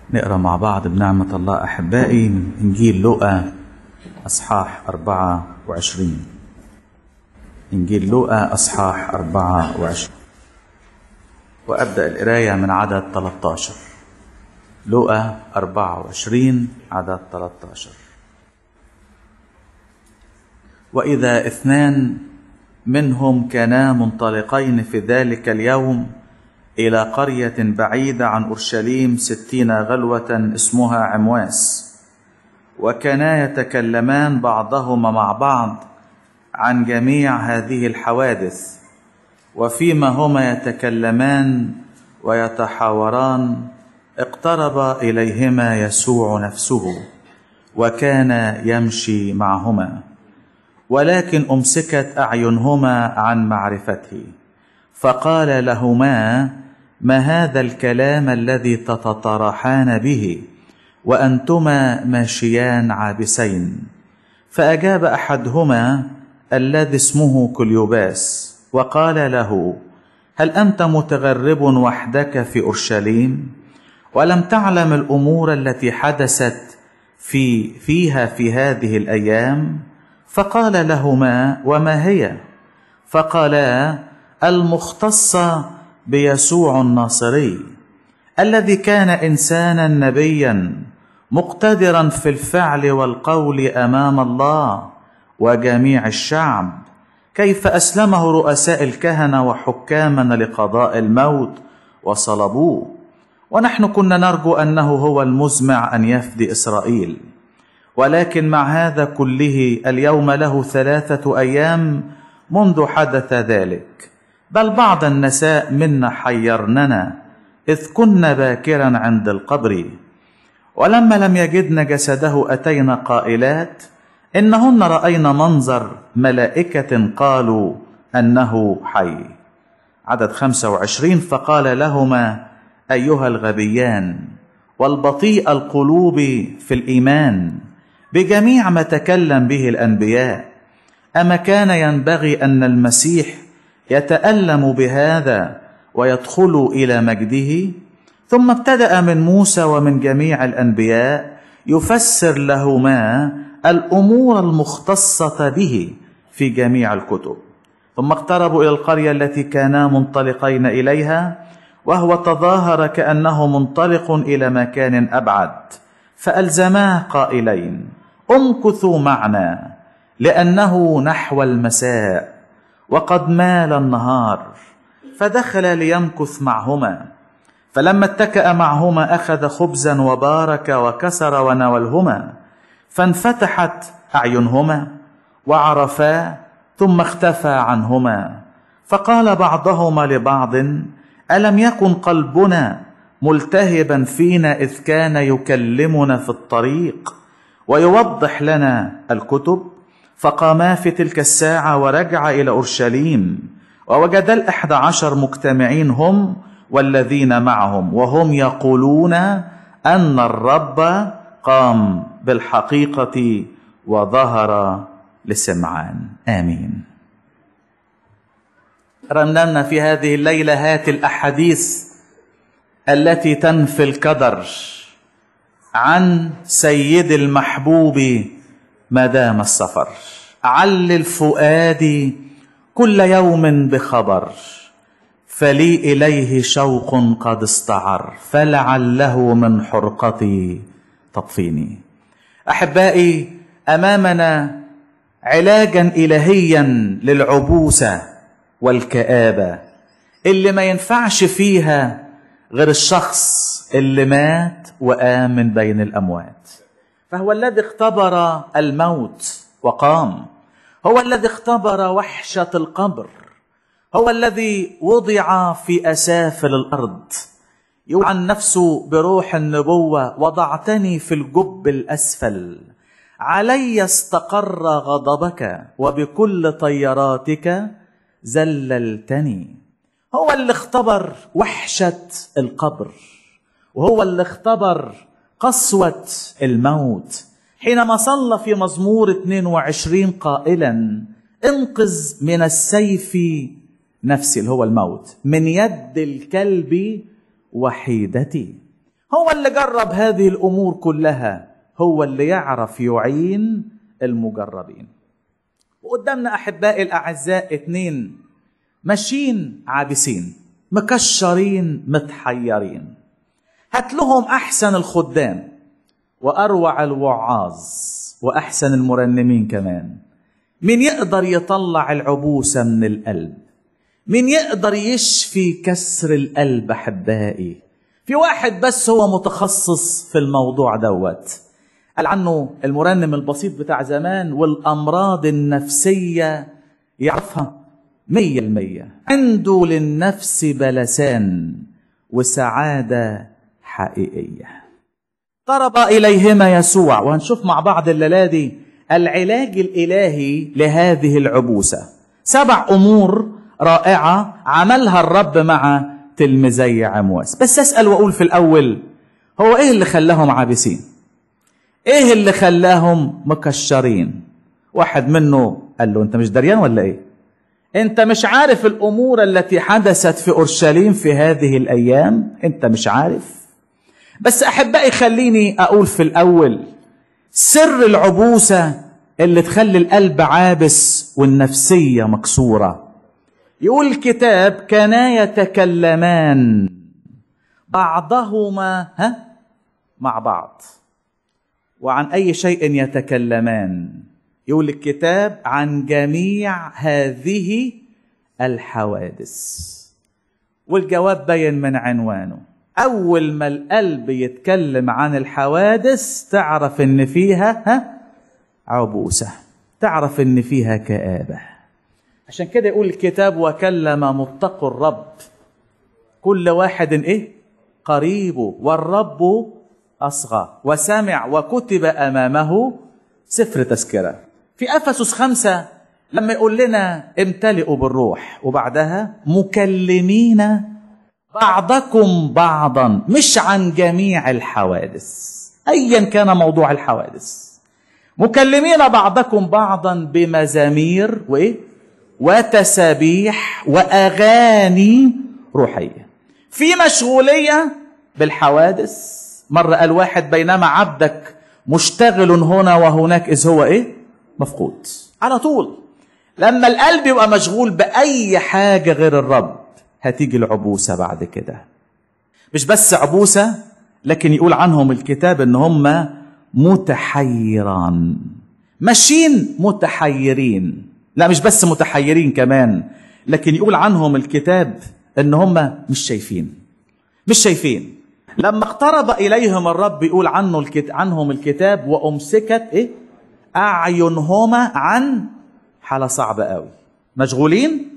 نقرا مع بعض بنعمة الله أحبائي من إنجيل لوقا أصحاح 24 إنجيل لوقا أصحاح 24 وأبدأ القراية من عدد 13 لوقا 24 عدد 13 وإذا اثنان منهم كانا منطلقين في ذلك اليوم إلى قرية بعيدة عن أورشليم ستين غلوة اسمها عمواس وكانا يتكلمان بعضهما مع بعض عن جميع هذه الحوادث وفيما هما يتكلمان ويتحاوران اقترب إليهما يسوع نفسه وكان يمشي معهما ولكن أمسكت أعينهما عن معرفته فقال لهما ما هذا الكلام الذي تتطرحان به وانتما ماشيان عابسين فاجاب احدهما الذي اسمه كليوباس وقال له هل انت متغرب وحدك في اورشليم ولم تعلم الامور التي حدثت في فيها في هذه الايام فقال لهما وما هي فقالا المختصه بيسوع الناصري الذي كان انسانا نبيا مقتدرا في الفعل والقول امام الله وجميع الشعب كيف اسلمه رؤساء الكهنه وحكامنا لقضاء الموت وصلبوه ونحن كنا نرجو انه هو المزمع ان يفدي اسرائيل ولكن مع هذا كله اليوم له ثلاثه ايام منذ حدث ذلك بل بعض النساء منا حيرننا إذ كنا باكرا عند القبر ولما لم يجدن جسده أتينا قائلات إنهن رأينا منظر ملائكة قالوا أنه حي عدد خمسة وعشرين فقال لهما أيها الغبيان والبطيء القلوب في الإيمان بجميع ما تكلم به الأنبياء أما كان ينبغي أن المسيح يتألم بهذا ويدخل إلى مجده ثم ابتدأ من موسى ومن جميع الأنبياء يفسر لهما الأمور المختصة به في جميع الكتب ثم اقتربوا إلى القرية التي كانا منطلقين إليها وهو تظاهر كأنه منطلق إلى مكان أبعد فألزماه قائلين امكثوا معنا لأنه نحو المساء وقد مال النهار فدخل ليمكث معهما فلما اتكأ معهما أخذ خبزا وبارك وكسر وناولهما فانفتحت أعينهما وعرفا ثم اختفى عنهما فقال بعضهما لبعض ألم يكن قلبنا ملتهبا فينا إذ كان يكلمنا في الطريق ويوضح لنا الكتب فقاما في تلك الساعة ورجع إلى أورشليم ووجد الأحد عشر مجتمعين هم والذين معهم وهم يقولون أن الرب قام بالحقيقة وظهر لسمعان آمين رنمنا في هذه الليلة هات الأحاديث التي تنفي الكدر عن سيد المحبوب ما دام السفر علل فؤادي كل يوم بخبر فلي اليه شوق قد استعر فلعله من حرقتي تطفيني احبائي امامنا علاجا الهيا للعبوسه والكابه اللي ما ينفعش فيها غير الشخص اللي مات وقام من بين الاموات فهو الذي اختبر الموت وقام هو الذي اختبر وحشه القبر هو الذي وضع في اسافل الارض يوعن نفسه بروح النبوه وضعتني في الجب الاسفل علي استقر غضبك وبكل طياراتك زللتني هو اللي اختبر وحشه القبر وهو اللي اختبر قسوة الموت حينما صلى في مزمور 22 قائلا انقذ من السيف نفسي اللي هو الموت من يد الكلب وحيدتي هو اللي جرب هذه الامور كلها هو اللي يعرف يعين المجربين وقدامنا احبائي الاعزاء اتنين ماشيين عابسين مكشرين متحيرين هات لهم احسن الخدام واروع الوعاظ واحسن المرنمين كمان مين يقدر يطلع العبوسه من القلب مين يقدر يشفي كسر القلب احبائي في واحد بس هو متخصص في الموضوع دوت قال عنه المرنم البسيط بتاع زمان والامراض النفسيه يعرفها مية المية عنده للنفس بلسان وسعادة حقيقية طرب إليهما يسوع وهنشوف مع بعض الليلة دي العلاج الإلهي لهذه العبوسة سبع أمور رائعة عملها الرب مع تلميذي عمواس بس أسأل وأقول في الأول هو إيه اللي خلاهم عابسين إيه اللي خلاهم مكشرين واحد منه قال له أنت مش دريان ولا إيه انت مش عارف الامور التي حدثت في اورشليم في هذه الايام انت مش عارف بس احبائي خليني اقول في الاول سر العبوسه اللي تخلي القلب عابس والنفسيه مكسوره يقول الكتاب كانا يتكلمان بعضهما ها مع بعض وعن اي شيء يتكلمان يقول الكتاب عن جميع هذه الحوادث والجواب بين من عنوانه اول ما القلب يتكلم عن الحوادث تعرف ان فيها ها عبوسه تعرف ان فيها كابه عشان كده يقول الكتاب وكلم متق الرب كل واحد ايه قريبه والرب اصغى وسمع وكتب امامه سفر تذكره في افسس خمسه لما يقول لنا امتلئوا بالروح وبعدها مكلمين بعضكم بعضا مش عن جميع الحوادث ايا كان موضوع الحوادث مكلمين بعضكم بعضا بمزامير وايه وتسابيح واغاني روحيه في مشغوليه بالحوادث مره قال واحد بينما عبدك مشتغل هنا وهناك اذ هو ايه مفقود على طول لما القلب يبقى مشغول باي حاجه غير الرب هتيجي العبوسه بعد كده مش بس عبوسه لكن يقول عنهم الكتاب ان هم متحيران ماشيين متحيرين لا مش بس متحيرين كمان لكن يقول عنهم الكتاب ان هم مش شايفين مش شايفين لما اقترب اليهم الرب يقول عنه الكت... عنهم الكتاب وامسكت ايه اعينهما عن حاله صعبه قوي مشغولين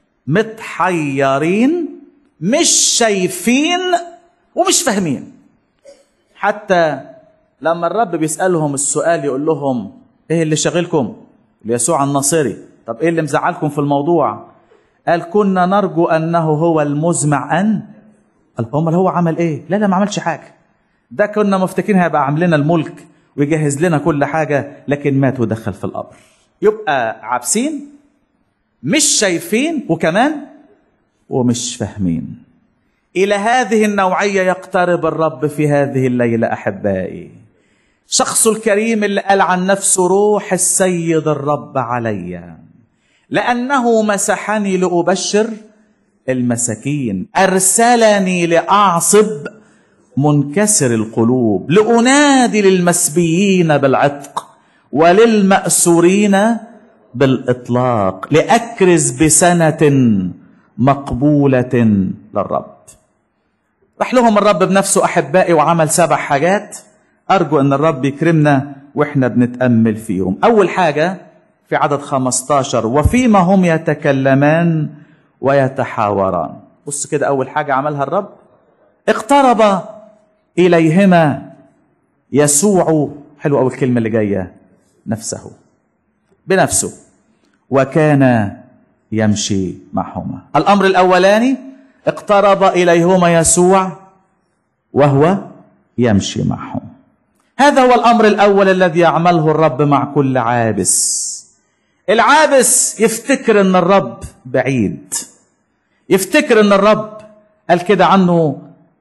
متحيرين مش شايفين ومش فاهمين حتى لما الرب بيسالهم السؤال يقول لهم ايه اللي شاغلكم ليسوع الناصري طب ايه اللي مزعلكم في الموضوع قال كنا نرجو انه هو المزمع ان قال امال هو عمل ايه لا لا ما عملش حاجه ده كنا مفتكرين هيبقى عامل لنا الملك ويجهز لنا كل حاجه لكن مات ودخل في القبر يبقى عابسين مش شايفين وكمان ومش فاهمين الى هذه النوعيه يقترب الرب في هذه الليله احبائي شخص الكريم اللي قال عن نفسه روح السيد الرب علي لانه مسحني لابشر المساكين ارسلني لاعصب منكسر القلوب لانادي للمسبيين بالعتق وللماسورين بالاطلاق لاكرز بسنه مقبوله للرب راح لهم الرب بنفسه احبائي وعمل سبع حاجات ارجو ان الرب يكرمنا واحنا بنتامل فيهم اول حاجه في عدد 15 وفيما هم يتكلمان ويتحاوران بص كده اول حاجه عملها الرب اقترب اليهما يسوع حلو قوي الكلمه اللي جايه نفسه بنفسه وكان يمشي معهما الامر الاولاني اقترب اليهما يسوع وهو يمشي معهم هذا هو الامر الاول الذي يعمله الرب مع كل عابس العابس يفتكر ان الرب بعيد يفتكر ان الرب قال كده عنه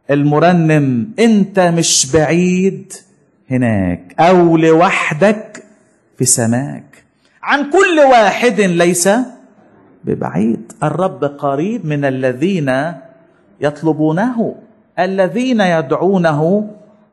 المرنم انت مش بعيد هناك او لوحدك في سماك عن كل واحد ليس ببعيد الرب قريب من الذين يطلبونه الذين يدعونه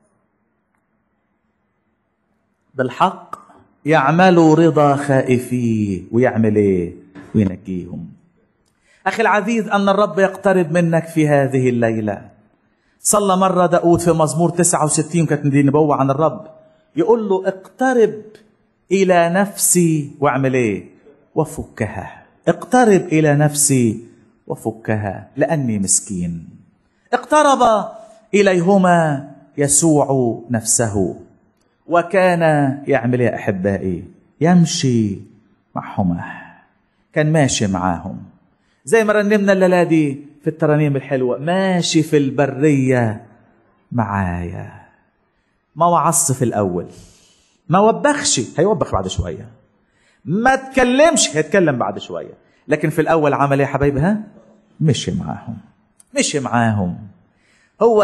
بالحق يعملوا رضا خائفيه ويعمل ايه وينجيهم اخي العزيز ان الرب يقترب منك في هذه الليله صلى مره داود في مزمور 69 كانت دي نبوة عن الرب يقول له اقترب الى نفسي واعمل ايه وفكها اقترب الى نفسي وفكها لاني مسكين اقترب اليهما يسوع نفسه وكان يعمل يا احبائي يمشي معهما كان ماشي معاهم زي ما رنمنا الليله دي في الترانيم الحلوه ماشي في البريه معايا ما وعظش في الاول ما وبخش هيوبخ بعد شويه ما تكلمش هيتكلم بعد شويه لكن في الاول عمل ايه يا حبايبي ها مشي معاهم مشي معاهم هو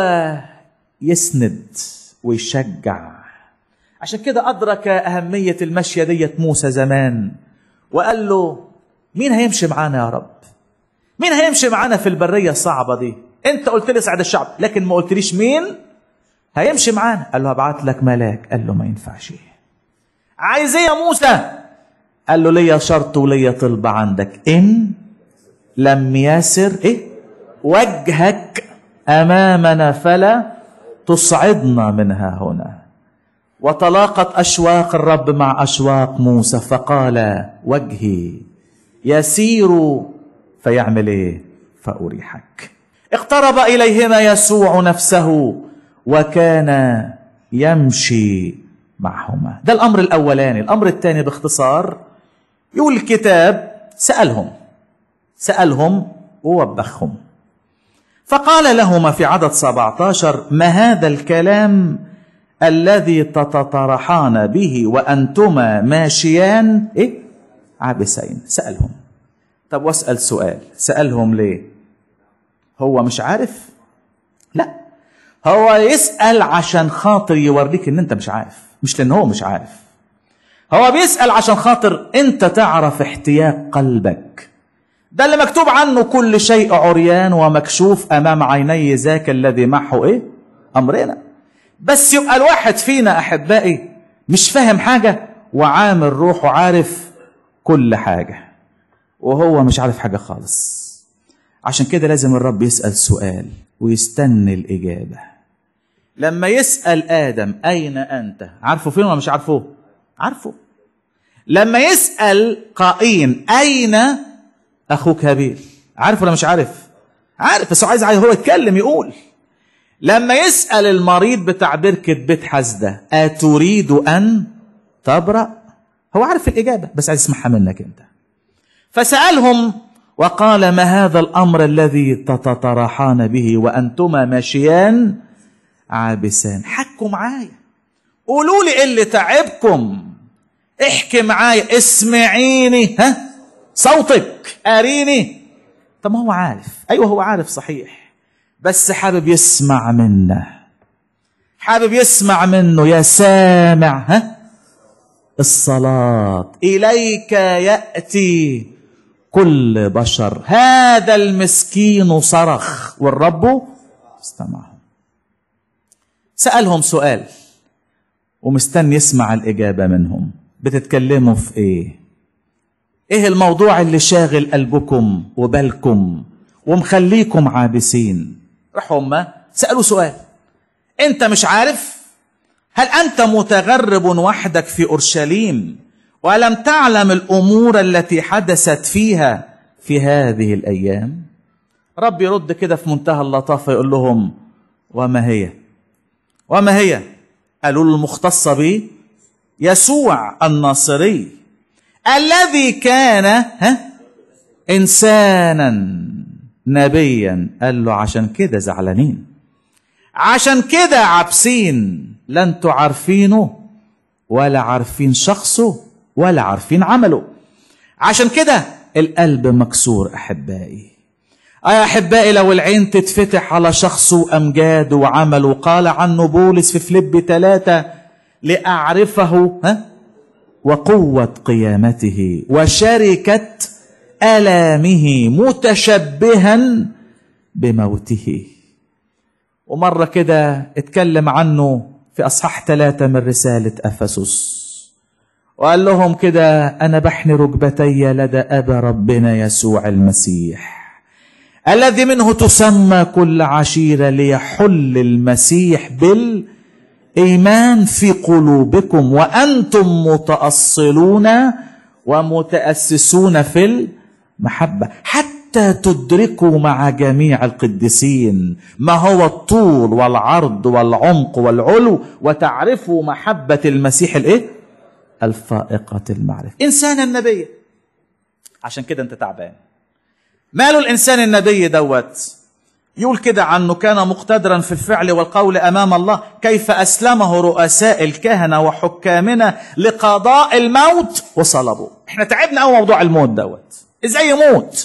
يسند ويشجع عشان كده أدرك أهمية المشية ديت موسى زمان وقال له مين هيمشي معانا يا رب مين هيمشي معانا في البرية الصعبة دي انت قلت لي سعد الشعب لكن ما قلتليش مين هيمشي معانا قال له هبعت لك ملاك قال له ما ينفعش عايز ايه يا موسى قال له ليا شرط وليا طلب عندك ان لم يسر ايه وجهك امامنا فلا تصعدنا منها هنا وتلاقت اشواق الرب مع اشواق موسى فقال وجهي يسير فيعمل ايه فاريحك اقترب اليهما يسوع نفسه وكان يمشي معهما ده الامر الاولاني الامر الثاني باختصار يقول الكتاب سالهم سالهم ووبخهم فقال لهما في عدد 17 ما هذا الكلام الذي تتطرحان به وانتما ماشيان ايه عابسين سالهم طب واسال سؤال سالهم ليه هو مش عارف لا هو يسال عشان خاطر يوريك ان انت مش عارف مش لان هو مش عارف هو بيسال عشان خاطر انت تعرف احتياج قلبك ده اللي مكتوب عنه كل شيء عريان ومكشوف امام عيني ذاك الذي معه ايه امرنا بس يبقى الواحد فينا احبائي مش فاهم حاجه وعامل روحه عارف كل حاجه وهو مش عارف حاجه خالص عشان كده لازم الرب يسال سؤال ويستنى الاجابه لما يسال ادم اين انت عارفه فين ولا مش عارفه عارفه لما يسال قائين اين اخوك هابيل عارف ولا مش عارف عارف بس هو عايز عايز هو يتكلم يقول لما يسأل المريض بتاع بركة بيت حسدة أتريد أن تبرأ هو عارف الإجابة بس عايز يسمعها منك أنت فسألهم وقال ما هذا الأمر الذي تتطرحان به وأنتما ماشيان عابسان حكوا معايا قولوا لي إيه اللي تعبكم احكي معايا اسمعيني ها صوتك أريني طب ما هو عارف أيوه هو عارف صحيح بس حابب يسمع منه حابب يسمع منه يا سامع ها الصلاة إليك يأتي كل بشر هذا المسكين صرخ والرب استمعهم سألهم سؤال ومستني يسمع الإجابة منهم بتتكلموا في إيه إيه الموضوع اللي شاغل قلبكم وبالكم ومخليكم عابسين راحوا هم سألوا سؤال أنت مش عارف هل أنت متغرب وحدك في أورشليم ولم تعلم الأمور التي حدثت فيها في هذه الأيام رب يرد كده في منتهى اللطافة يقول لهم وما هي وما هي قالوا له المختصة به يسوع الناصري الذي كان ها إنسانا نبيا قال له عشان كده زعلانين عشان كده عابسين لا انتوا عارفينه ولا عارفين شخصه ولا عارفين عمله عشان كده القلب مكسور احبائي يا أحبائي لو العين تتفتح على شخص وأمجاد وعمل وقال عنه بولس في فليب ثلاثة لأعرفه ها وقوة قيامته وشركة آلامه متشبها بموته ومرة كده اتكلم عنه في أصحاح ثلاثة من رسالة أفسس وقال لهم كده أنا بحني ركبتي لدى أبا ربنا يسوع المسيح الذي منه تسمى كل عشيرة ليحل المسيح بالإيمان في قلوبكم وأنتم متأصلون ومتأسسون في المحبة حتى تدركوا مع جميع القديسين ما هو الطول والعرض والعمق والعلو وتعرفوا محبة المسيح الايه؟ الفائقة المعرفة إنسان النبي عشان كده أنت تعبان ماله الإنسان النبي دوت يقول كده عنه كان مقتدرا في الفعل والقول أمام الله كيف أسلمه رؤساء الكهنة وحكامنا لقضاء الموت وصلبوا احنا تعبنا قوي موضوع الموت دوت ازاي يموت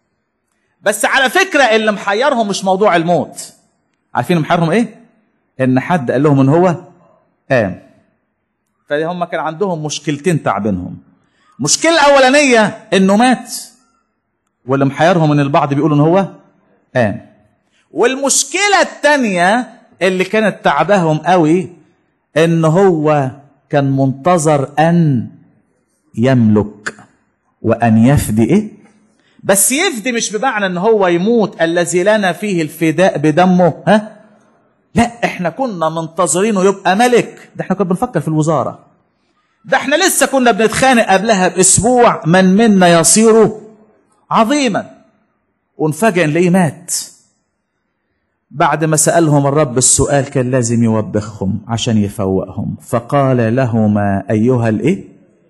بس على فكرة اللي محيرهم مش موضوع الموت عارفين محيرهم ايه ان حد قال لهم ان هو قام فهم كان عندهم مشكلتين تعبينهم المشكلة الأولانية إنه مات واللي محيرهم إن البعض بيقولوا إن هو قام والمشكلة الثانية اللي كانت تعباهم قوي إن هو كان منتظر أن يملك وأن يفدي إيه؟ بس يفدي مش بمعنى إن هو يموت الذي لنا فيه الفداء بدمه ها؟ لا احنا كنا منتظرينه يبقى ملك ده احنا كنا بنفكر في الوزارة ده احنا لسه كنا بنتخانق قبلها باسبوع من منا يصير عظيما ونفاجئ نلاقيه مات بعد ما سألهم الرب السؤال كان لازم يوبخهم عشان يفوقهم فقال لهما أيها الإيه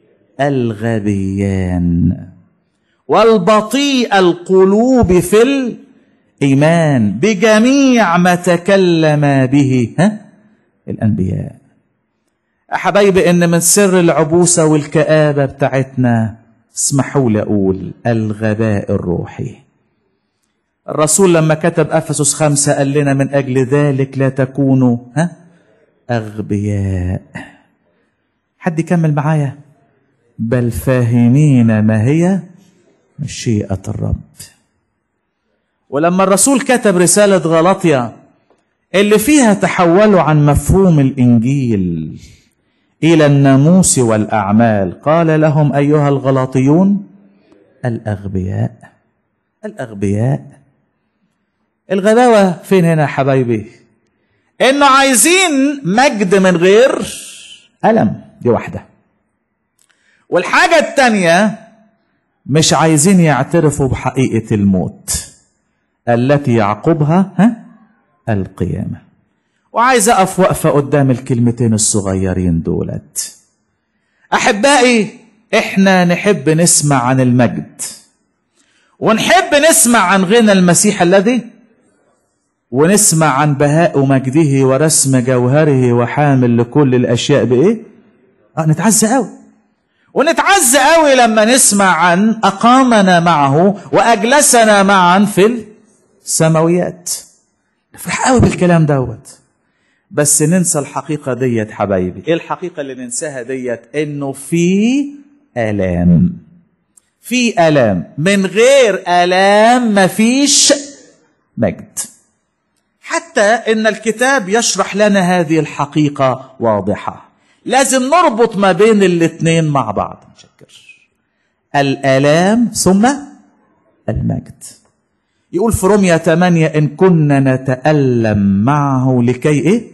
الغبيان والبطيء القلوب في الإيمان بجميع ما تكلم به ها الأنبياء حبايبي إن من سر العبوسة والكآبة بتاعتنا اسمحوا لي أقول الغباء الروحي الرسول لما كتب أفسس خمسة قال لنا من أجل ذلك لا تكونوا ها أغبياء حد يكمل معايا بل فاهمين ما هي مشيئة الرب ولما الرسول كتب رسالة غلطية اللي فيها تحولوا عن مفهوم الإنجيل إلى الناموس والأعمال قال لهم أيها الغلاطيون الأغبياء الأغبياء الغباوة فين هنا يا حبايبي إنه عايزين مجد من غير ألم دي واحدة والحاجة التانية مش عايزين يعترفوا بحقيقة الموت التي يعقبها ها القيامة وعايز أقف وقفة قدام الكلمتين الصغيرين دولت أحبائي إحنا نحب نسمع عن المجد ونحب نسمع عن غنى المسيح الذي ونسمع عن بهاء مجده ورسم جوهره وحامل لكل الأشياء بإيه؟ آه نتعزى قوي ونتعزى قوي لما نسمع عن أقامنا معه وأجلسنا معا في السماويات نفرح قوي بالكلام دوت بس ننسى الحقيقة ديت حبايبي ايه الحقيقة اللي ننساها ديت انه في آلام في آلام من غير آلام مفيش مجد حتى ان الكتاب يشرح لنا هذه الحقيقة واضحة لازم نربط ما بين الاتنين مع بعض نشكر الآلام ثم المجد يقول في روميا 8 إن كنا نتألم معه لكي إيه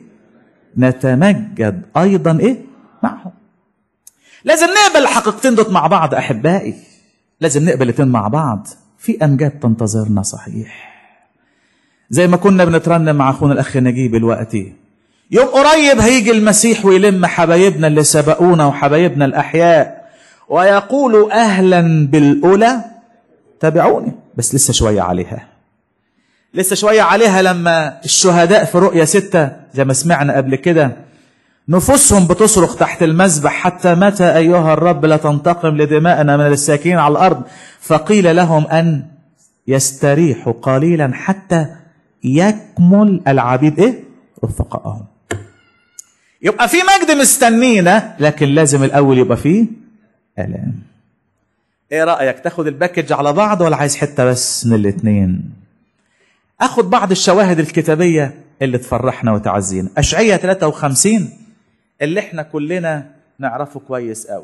نتمجد أيضا إيه معه لازم نقبل الحقيقتين دوت مع بعض أحبائي لازم نقبل الاتنين مع بعض في أمجاد تنتظرنا صحيح زي ما كنا بنترنم مع أخونا الأخ نجيب الوقتي يوم قريب هيجي المسيح ويلم حبايبنا اللي سبقونا وحبايبنا الأحياء ويقول أهلا بالأولى تابعوني بس لسه شوية عليها لسه شوية عليها لما الشهداء في رؤية ستة زي ما سمعنا قبل كده نفوسهم بتصرخ تحت المذبح حتى متى أيها الرب لا تنتقم لدماءنا من الساكنين على الأرض فقيل لهم أن يستريح قليلا حتى يكمل العبيد ايه رفقائهم يبقى في مجد مستنينا لكن لازم الاول يبقى فيه الام ايه رايك تاخد الباكج على بعض ولا عايز حته بس من الاتنين اخد بعض الشواهد الكتابيه اللي تفرحنا وتعزينا اشعياء 53 اللي احنا كلنا نعرفه كويس قوي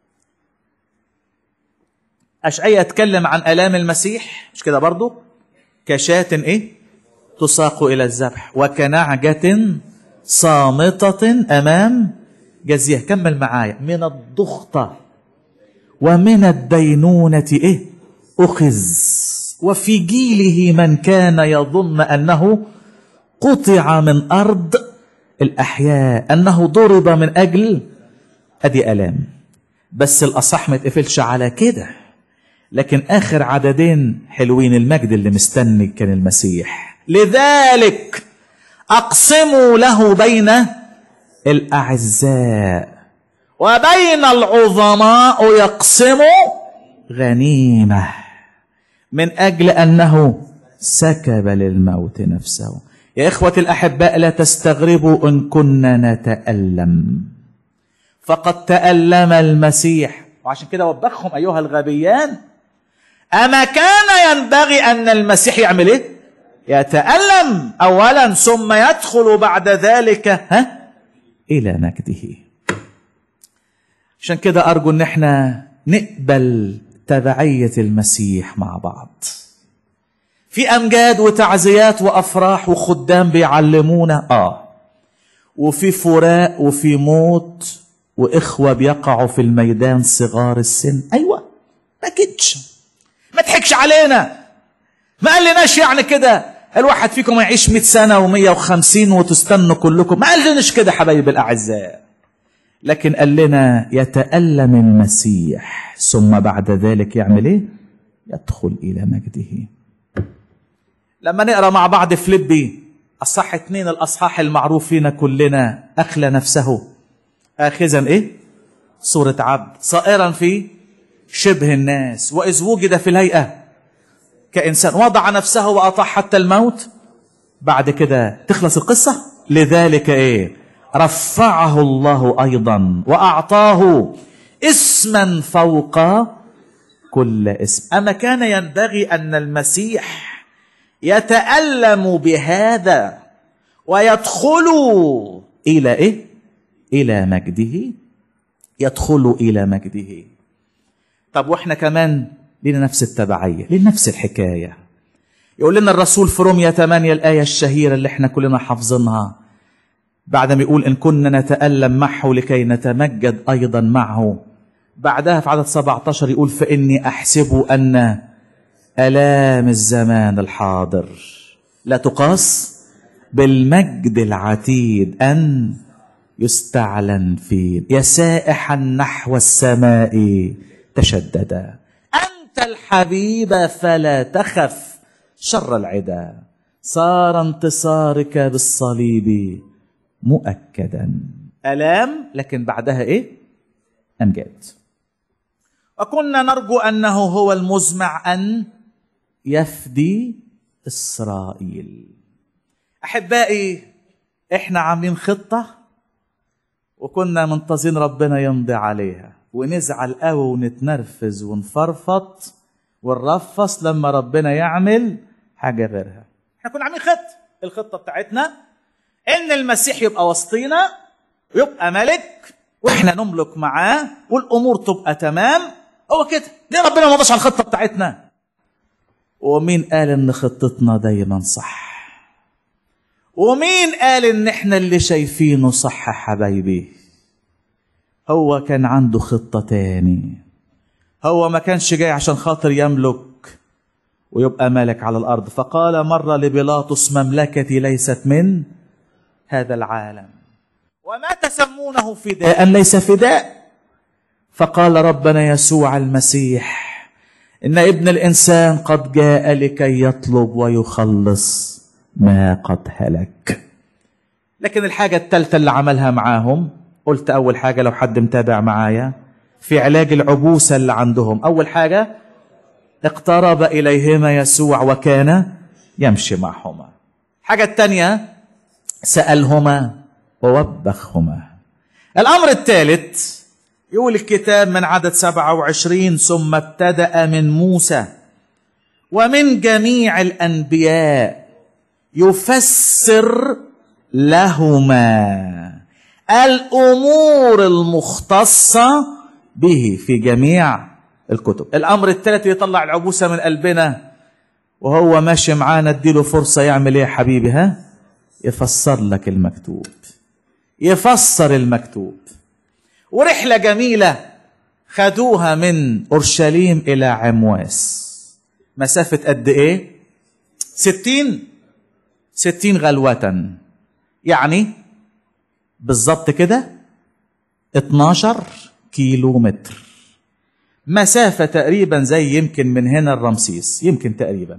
اشعياء اتكلم عن الام المسيح مش كده برضو كشاة ايه تساق الى الذبح وكنعجة صامتة امام جزيه كمل معايا من الضغطة ومن الدينونة ايه اخذ وفي جيله من كان يظن انه قطع من ارض الاحياء انه ضرب من اجل ادي الام بس الاصح ما يتقفلش على كده لكن اخر عددين حلوين المجد اللي مستني كان المسيح لذلك اقسموا له بين الاعزاء وبين العظماء يقسم غنيمه من اجل انه سكب للموت نفسه يا اخوه الاحباء لا تستغربوا ان كنا نتالم فقد تالم المسيح وعشان كده وبخهم ايها الغبيان اما كان ينبغي ان المسيح يعمل ايه يتالم اولا ثم يدخل بعد ذلك ها الى مجده عشان كده ارجو ان احنا نقبل تبعيه المسيح مع بعض في امجاد وتعزيات وافراح وخدام بيعلمونا اه وفي فراق وفي موت واخوه بيقعوا في الميدان صغار السن ايوه ما كدش ما تحكش علينا ما قالناش يعني كده الواحد فيكم يعيش 100 سنه و150 وتستنوا كلكم ما قالناش كده حبايب الاعزاء لكن قال لنا يتألم المسيح ثم بعد ذلك يعمل ايه يدخل الى مجده لما نقرا مع بعض فيليبي اصح اتنين الاصحاح المعروف فينا كلنا اخلى نفسه اخذا ايه صورة عبد صائرا في شبه الناس واذ وجد في الهيئة كإنسان وضع نفسه وأطاع حتى الموت بعد كده تخلص القصة لذلك ايه رفعه الله ايضا واعطاه اسما فوق كل اسم اما كان ينبغي ان المسيح يتالم بهذا ويدخل الى ايه الى مجده يدخل الى مجده طب واحنا كمان لنا نفس التبعيه لنا نفس الحكايه يقول لنا الرسول في روميا 8 الايه الشهيره اللي احنا كلنا حافظينها بعد ما يقول إن كنا نتألم معه لكي نتمجد أيضا معه بعدها في عدد 17 يقول فإني أحسب أن آلام الزمان الحاضر لا تقاس بالمجد العتيد أن يستعلن فيه يا سائحا نحو السماء تشددا أنت الحبيب فلا تخف شر العدا صار انتصارك بالصليب مؤكدا الام لكن بعدها ايه امجاد وكنا نرجو انه هو المزمع ان يفدي اسرائيل احبائي احنا عاملين خطه وكنا منتظرين ربنا يمضي عليها ونزعل قوي ونتنرفز ونفرفط ونرفص لما ربنا يعمل حاجه غيرها احنا كنا عاملين خطه الخطه بتاعتنا ان المسيح يبقى وسطينا ويبقى ملك واحنا نملك معاه والامور تبقى تمام هو كده ليه ربنا ما مضاش على الخطه بتاعتنا ومين قال ان خطتنا دايما صح ومين قال ان احنا اللي شايفينه صح يا حبايبي هو كان عنده خطه تاني هو ما كانش جاي عشان خاطر يملك ويبقى ملك على الارض فقال مره لبيلاطس مملكتي ليست من هذا العالم وما تسمونه فداء ليس فداء فقال ربنا يسوع المسيح ان ابن الانسان قد جاء لكي يطلب ويخلص ما قد هلك لكن الحاجه الثالثه اللي عملها معاهم قلت اول حاجه لو حد متابع معايا في علاج العبوسه اللي عندهم اول حاجه اقترب إليهما يسوع وكان يمشي معهما حاجة التانية سألهما ووبخهما الأمر الثالث يقول الكتاب من عدد 27 ثم ابتدأ من موسى ومن جميع الأنبياء يفسر لهما الأمور المختصة به في جميع الكتب الأمر الثالث يطلع العبوسة من قلبنا وهو ماشي معانا اديله فرصة يعمل ايه يا حبيبي ها يفسر لك المكتوب يفسر المكتوب ورحلة جميلة خدوها من أورشليم إلى عمواس مسافة قد إيه؟ ستين ستين غلوة يعني بالظبط كده 12 كيلو متر مسافة تقريبا زي يمكن من هنا الرمسيس يمكن تقريبا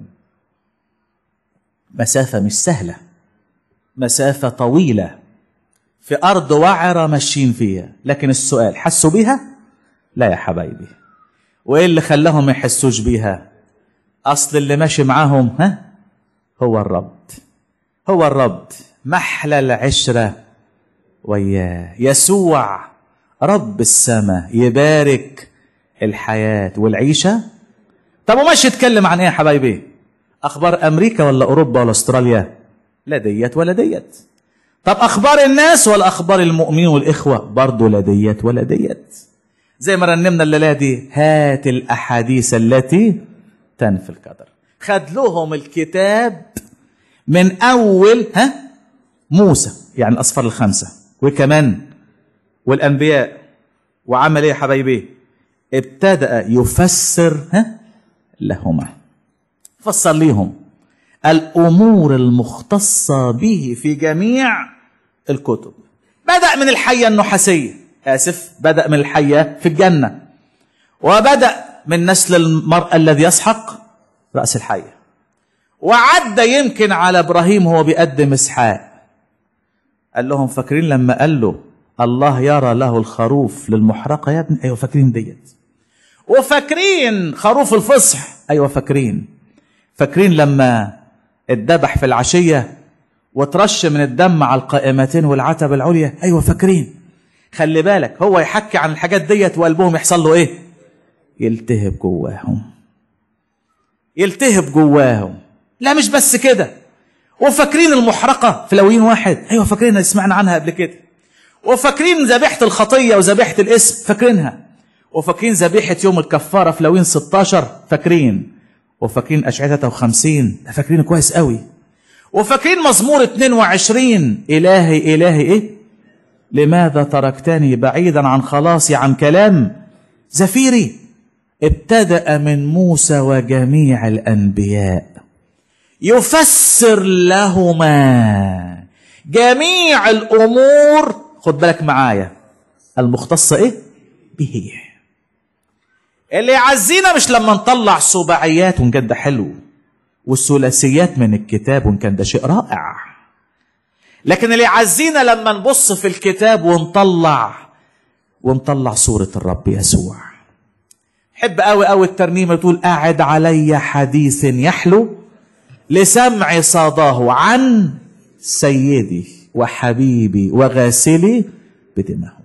مسافة مش سهلة مسافة طويلة في أرض وعرة ماشيين فيها لكن السؤال حسوا بيها؟ لا يا حبايبي وإيه اللي خلاهم ما يحسوش بيها؟ أصل اللي ماشي معاهم ها؟ هو الرب هو الرب محلى العشرة وياه يسوع رب السماء يبارك الحياة والعيشة طب وماشي يتكلم عن ايه يا حبايبي اخبار امريكا ولا اوروبا ولا استراليا لا ديت ولا ديت طب اخبار الناس ولا اخبار المؤمنين والاخوه برضه لا ديت ولا ديت زي ما رنمنا الليله دي هات الاحاديث التي تنفي القدر خد لهم الكتاب من اول ها موسى يعني الاصفار الخمسه وكمان والانبياء وعمل ايه يا حبايبي ابتدأ يفسر ها لهما فسر ليهم الأمور المختصة به في جميع الكتب بدأ من الحية النحاسية آسف بدأ من الحية في الجنة وبدأ من نسل المرأة الذي يسحق رأس الحية وعدى يمكن على إبراهيم هو بيقدم إسحاق قال لهم فاكرين لما قال له الله يرى له الخروف للمحرقة يا ابني أيوة فاكرين ديت وفاكرين خروف الفصح ايوه فاكرين فاكرين لما اتذبح في العشيه وترش من الدم على القائمتين والعتبة العليا ايوه فاكرين خلي بالك هو يحكي عن الحاجات ديت وقلبهم يحصل له ايه يلتهب جواهم يلتهب جواهم لا مش بس كده وفاكرين المحرقة في لوين واحد ايوه فاكرين سمعنا عنها قبل كده وفاكرين ذبيحة الخطية وذبيحة الاسم فاكرينها وفاكرين ذبيحة يوم الكفارة في لوين 16 فاكرين وفاكرين أشعية 53 ده فاكرينه كويس قوي وفاكرين مزمور 22 إلهي إلهي إيه لماذا تركتني بعيدا عن خلاصي عن كلام زفيري ابتدأ من موسى وجميع الأنبياء يفسر لهما جميع الأمور خد بالك معايا المختصة إيه به اللي يعزينا مش لما نطلع سباعيات وان كان ده حلو والثلاثيات من الكتاب وان كان ده شيء رائع لكن اللي يعزينا لما نبص في الكتاب ونطلع ونطلع صورة الرب يسوع حب قوي قوي الترنيمة تقول قاعد علي حديث يحلو لسمع صداه عن سيدي وحبيبي وغاسلي بدمه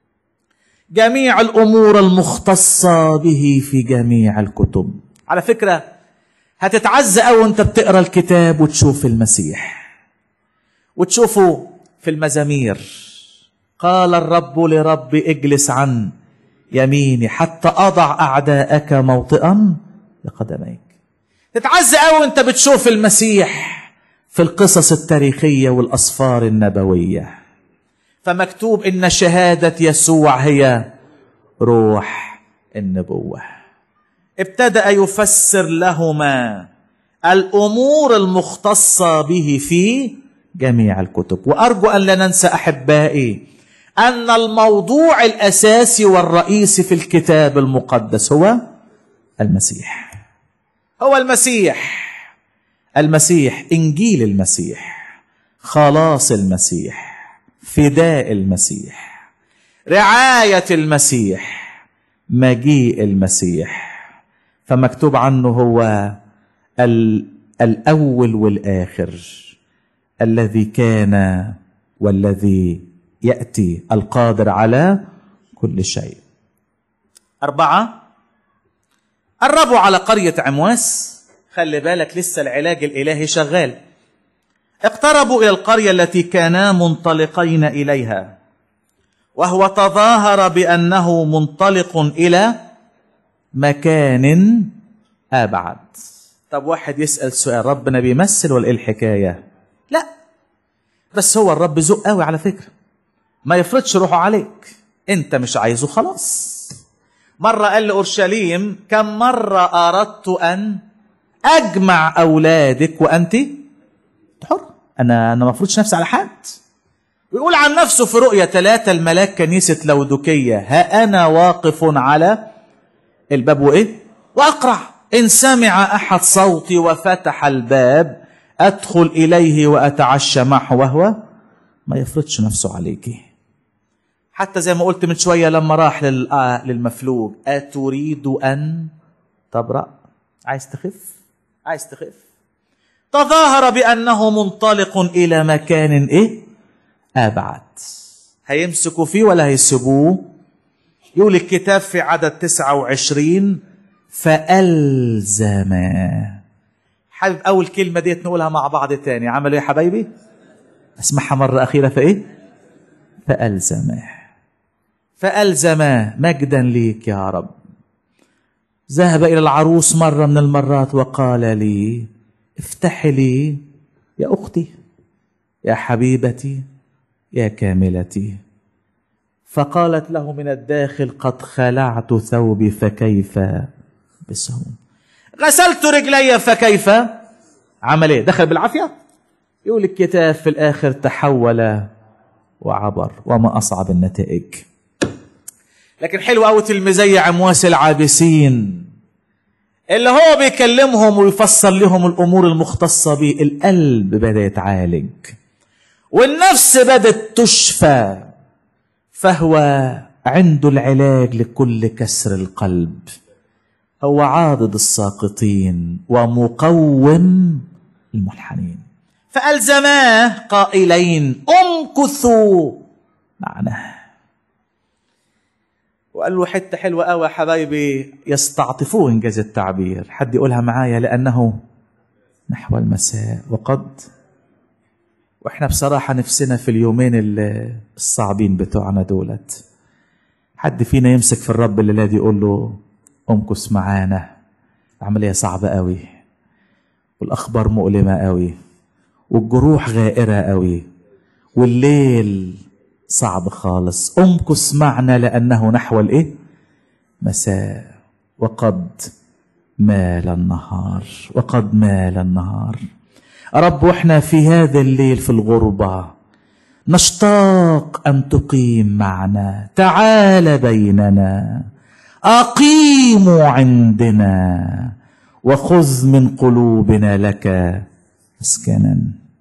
جميع الامور المختصه به في جميع الكتب على فكره هتتعزى قوي وانت بتقرا الكتاب وتشوف المسيح وتشوفه في المزامير قال الرب لربي اجلس عن يميني حتى اضع اعداءك موطئا لقدميك تتعزى قوي وانت بتشوف المسيح في القصص التاريخيه والاسفار النبويه فمكتوب ان شهاده يسوع هي روح النبوه ابتدا يفسر لهما الامور المختصه به في جميع الكتب وارجو ان لا ننسى احبائي ان الموضوع الاساسي والرئيسي في الكتاب المقدس هو المسيح هو المسيح المسيح انجيل المسيح خلاص المسيح فداء المسيح رعايه المسيح مجيء المسيح فمكتوب عنه هو ال- الاول والاخر الذي كان والذي ياتي القادر على كل شيء اربعه قربوا على قريه عمواس خلي بالك لسه العلاج الالهي شغال اقتربوا الى القريه التي كانا منطلقين اليها وهو تظاهر بانه منطلق الى مكان ابعد طب واحد يسال سؤال ربنا بيمثل ولا ايه الحكايه لا بس هو الرب ذوق قوي على فكره ما يفرضش روحه عليك انت مش عايزه خلاص مره قال لاورشليم كم مره اردت ان اجمع اولادك وانت حر انا انا ما افرضش نفسي على حد ويقول عن نفسه في رؤيا ثلاثة الملاك كنيسة لودوكية ها أنا واقف على الباب وإيه وأقرع إن سمع أحد صوتي وفتح الباب أدخل إليه وأتعشى معه وهو ما يفرضش نفسه عليك حتى زي ما قلت من شوية لما راح لل- آه، للمفلوج أتريد أن تبرأ عايز تخف عايز تخف تظاهر بأنه منطلق إلى مكان إيه أبعد هيمسكوا فيه ولا هيسيبوه يقول الكتاب في عدد 29 فألزم حابب أول كلمة ديت نقولها مع بعض تاني عملوا إيه يا حبايبي اسمعها مرة أخيرة فإيه فألزم فألزم مجدا ليك يا رب ذهب إلى العروس مرة من المرات وقال لي افتحي لي يا أختي يا حبيبتي يا كاملتي فقالت له من الداخل قد خلعت ثوبي فكيف بسهوم غسلت رجلي فكيف عمل ايه دخل بالعافيه يقول الكتاب في الاخر تحول وعبر وما اصعب النتائج لكن حلو قوي تلميذي عمواس العابسين اللي هو بيكلمهم ويفسر لهم الامور المختصه به القلب بدا يتعالج والنفس بدت تشفى فهو عنده العلاج لكل كسر القلب هو عاضد الساقطين ومقوم الملحنين فألزماه قائلين امكثوا معنا وقال له حتة حلوة قوي يا حبايبي يستعطفوه إنجاز التعبير حد يقولها معايا لأنه نحو المساء وقد واحنا بصراحة نفسنا في اليومين ال- الصعبين بتوعنا دولت حد فينا يمسك في الرب اللي دي يقول له امكس معانا عملية صعبة قوي والأخبار مؤلمة قوي والجروح غائرة قوي والليل صعب خالص امكس معنا لأنه نحو الإيه مساء وقد مال النهار وقد مال النهار رب واحنا في هذا الليل في الغربة نشتاق أن تقيم معنا تعال بيننا أقيم عندنا وخذ من قلوبنا لك مسكنا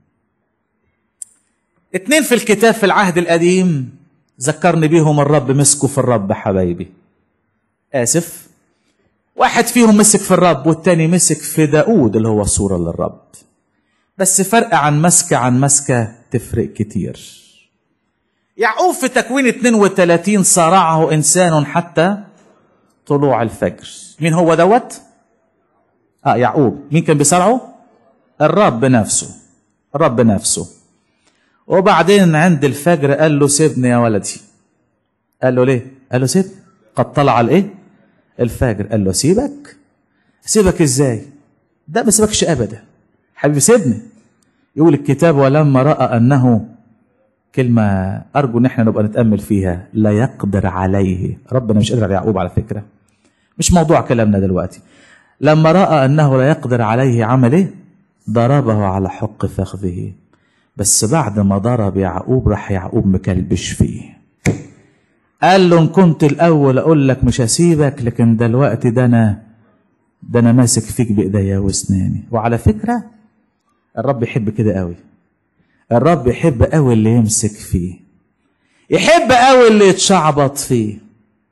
اتنين في الكتاب في العهد القديم ذكرني بيهم الرب مسكوا في الرب حبايبي آسف واحد فيهم مسك في الرب والتاني مسك في داود اللي هو صورة للرب بس فرق عن مسكة عن مسكة تفرق كتير يعقوب في تكوين 32 صارعه إنسان حتى طلوع الفجر مين هو دوت؟ آه يعقوب مين كان بيصارعه؟ الرب نفسه الرب نفسه وبعدين عند الفجر قال له سيبني يا ولدي قال له ليه؟ قال له سيبني قد طلع الايه؟ الفجر قال له سيبك سيبك ازاي؟ ده ما سيبكش ابدا حبيبي سيبني يقول الكتاب ولما راى انه كلمه ارجو ان احنا نبقى نتامل فيها لا يقدر عليه ربنا مش قادر على يعقوب على فكره مش موضوع كلامنا دلوقتي لما راى انه لا يقدر عليه عمل ايه ضربه على حق فخذه بس بعد ما ضرب يعقوب راح يعقوب مكلبش فيه قال له ان كنت الاول اقول لك مش هسيبك لكن دلوقتي ده انا ده انا ماسك فيك بايديا واسناني وعلى فكره الرب يحب كده قوي الرب يحب قوي اللي يمسك فيه يحب قوي اللي يتشعبط فيه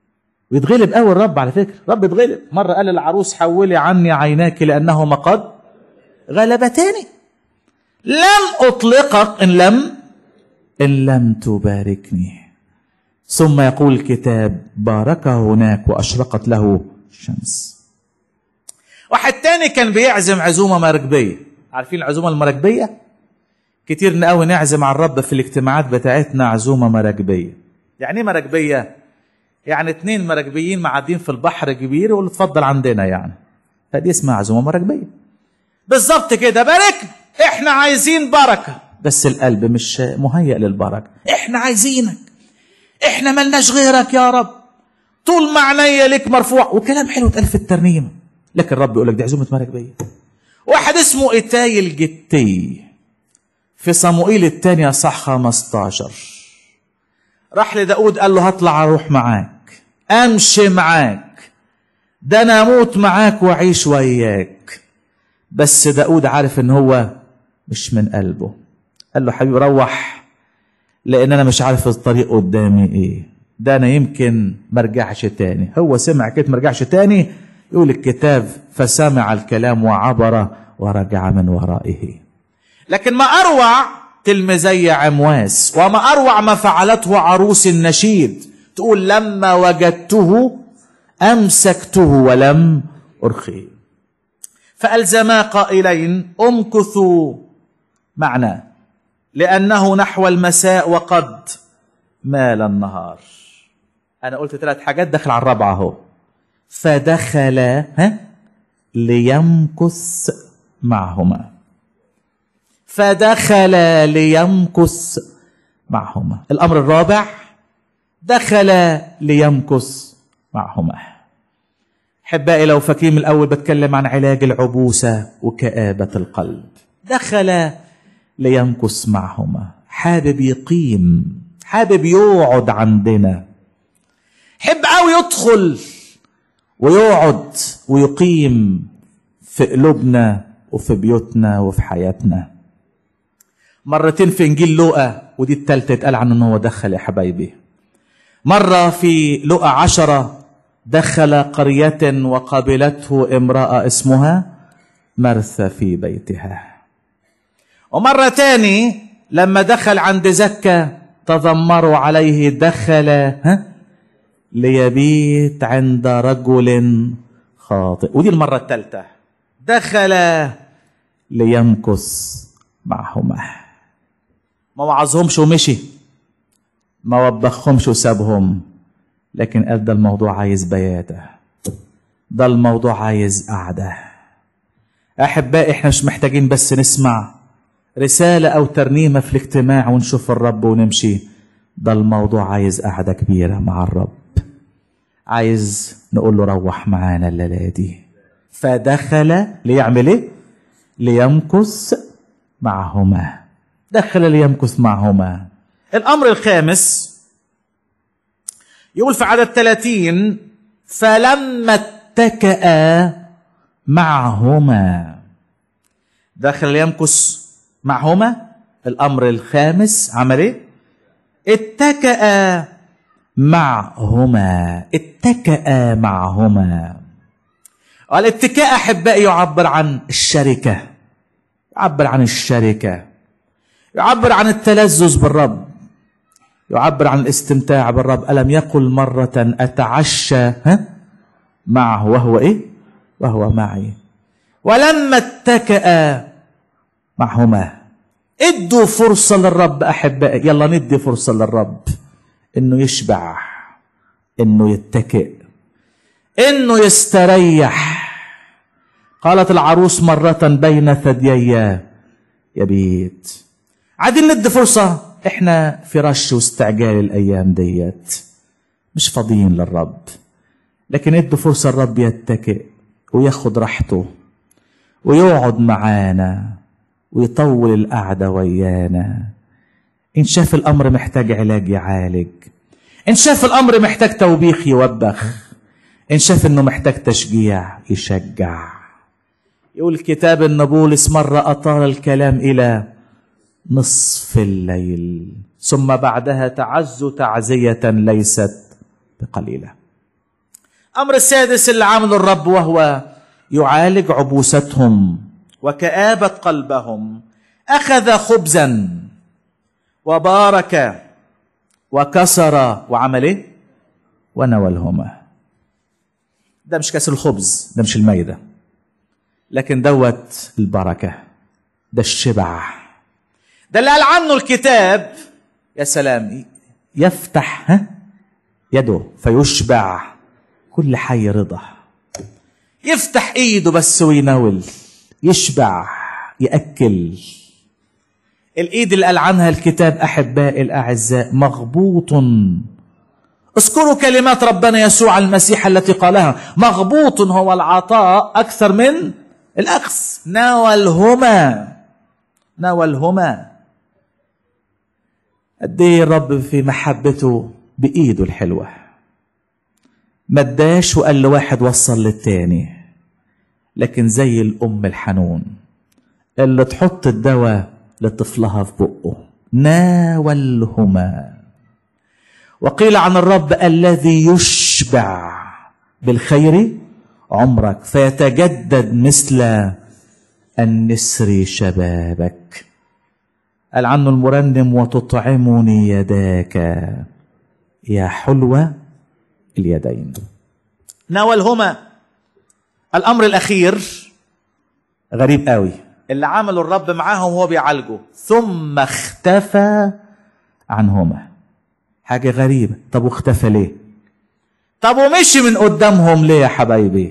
ويتغلب قوي الرب على فكره رب يتغلب مره قال للعروس حولي عني عيناك لانهما قد غلبتني لم اطلقك ان لم ان لم تباركني ثم يقول الكتاب باركه هناك واشرقت له الشمس واحد تاني كان بيعزم عزومه مراكبيه عارفين العزومه المراكبيه كتير قوي نعزم على الرب في الاجتماعات بتاعتنا عزومه مراكبيه يعني ايه مراكبيه يعني اتنين مراكبيين معدين في البحر كبير يقولوا اتفضل عندنا يعني فدي اسمها عزومه مراكبيه بالظبط كده باركنا احنا عايزين بركه بس القلب مش مهيأ للبركه احنا عايزينك احنا ملناش غيرك يا رب طول ما عينيا لك مرفوع وكلام حلو اتقال في الترنيمه لكن الرب يقول لك دي عزومه مراكبيه واحد اسمه ايتاي الجتي في صموئيل الثانية صح 15 راح لداود قال له هطلع اروح معاك امشي معاك ده انا اموت معاك واعيش وياك بس داود عارف ان هو مش من قلبه قال له حبيبي روح لان انا مش عارف الطريق قدامي ايه ده انا يمكن مرجعش تاني هو سمع كده مرجعش تاني يقول الكتاب فسمع الكلام وعبر ورجع من ورائه لكن ما اروع تلميذي عمواس وما اروع ما فعلته عروس النشيد تقول لما وجدته امسكته ولم ارخيه فالزما قائلين امكثوا معنا لانه نحو المساء وقد مال النهار انا قلت ثلاث حاجات دخل على الرابعه اهو فدخل ها ليمكث معهما فدخل ليمكث معهما الامر الرابع دخل ليمكث معهما احبائي لو فاكرين من الاول بتكلم عن علاج العبوسه وكابه القلب دخل ليمكث معهما حابب يقيم حابب يقعد عندنا حب قوي يدخل ويقعد ويقيم في قلوبنا وفي بيوتنا وفي حياتنا مرتين في انجيل لوقا ودي التالتة اتقال عنه ان هو دخل يا حبايبي مرة في لوقا عشرة دخل قرية وقابلته امرأة اسمها مرثى في بيتها ومرة تاني لما دخل عند زكا تذمروا عليه دخل ها ليبيت عند رجل خاطئ ودي المرة الثالثة دخل ليمكث معهما ما وعظهمش ومشي ما وبخهمش وسابهم لكن قال ده الموضوع عايز بياته ده الموضوع عايز قعدة أحبائي احنا مش محتاجين بس نسمع رسالة أو ترنيمة في الاجتماع ونشوف الرب ونمشي ده الموضوع عايز قعدة كبيرة مع الرب عايز نقول له روح معانا الليلة دي فدخل ليعمل ايه ليمكث معهما دخل ليمكث معهما الأمر الخامس يقول في عدد 30 فلما اتكأ معهما دخل ليمكث معهما الأمر الخامس عمل ايه اتكأ معهما اتكأ معهما الاتكاء احبائي يعبر عن الشركه يعبر عن الشركه يعبر عن التلذذ بالرب يعبر عن الاستمتاع بالرب الم يقل مره اتعشى ها معه وهو ايه وهو معي ولما اتكأ معهما ادوا فرصه للرب احبائي يلا ندي فرصه للرب انه يشبع انه يتكئ انه يستريح قالت العروس مرة بين ثديي يبيت عادين ندي فرصة احنا في رش واستعجال الايام ديت مش فاضيين للرب لكن ادوا فرصة الرب يتكئ وياخد راحته ويقعد معانا ويطول القعدة ويانا إن شاف الأمر محتاج علاج يعالج إن شاف الأمر محتاج توبيخ يوبخ إن شاف إنه محتاج تشجيع يشجع يقول الكتاب إن بولس مرة أطال الكلام إلى نصف الليل ثم بعدها تعز تعزية ليست بقليلة الأمر السادس اللي عمله الرب وهو يعالج عبوستهم وكآبة قلبهم أخذ خبزا وبارك وكسر وعمل ايه؟ ونولهما ده مش كاس الخبز ده مش الميدة لكن دوت البركة ده الشبع ده اللي قال عنه الكتاب يا سلام يفتح ها يده فيشبع كل حي رضا يفتح ايده بس ويناول يشبع ياكل الايد اللي قال عنها الكتاب احبائي الاعزاء مغبوط اذكروا كلمات ربنا يسوع المسيح التي قالها مغبوط هو العطاء اكثر من الاخذ ناولهما ناولهما قد ايه الرب في محبته بايده الحلوه ما اداش وقال لواحد وصل للتاني لكن زي الام الحنون اللي تحط الدواء لطفلها في بقه ناولهما وقيل عن الرب الذي يشبع بالخير عمرك فيتجدد مثل النسر شبابك قال عنه المرنم وتطعمني يداك يا حلوة اليدين ناولهما الأمر الأخير غريب قوي اللي عمله الرب معاهم وهو بيعالجه ثم اختفى عنهما حاجة غريبة طب واختفى ليه طب ومشي من قدامهم ليه يا حبايبي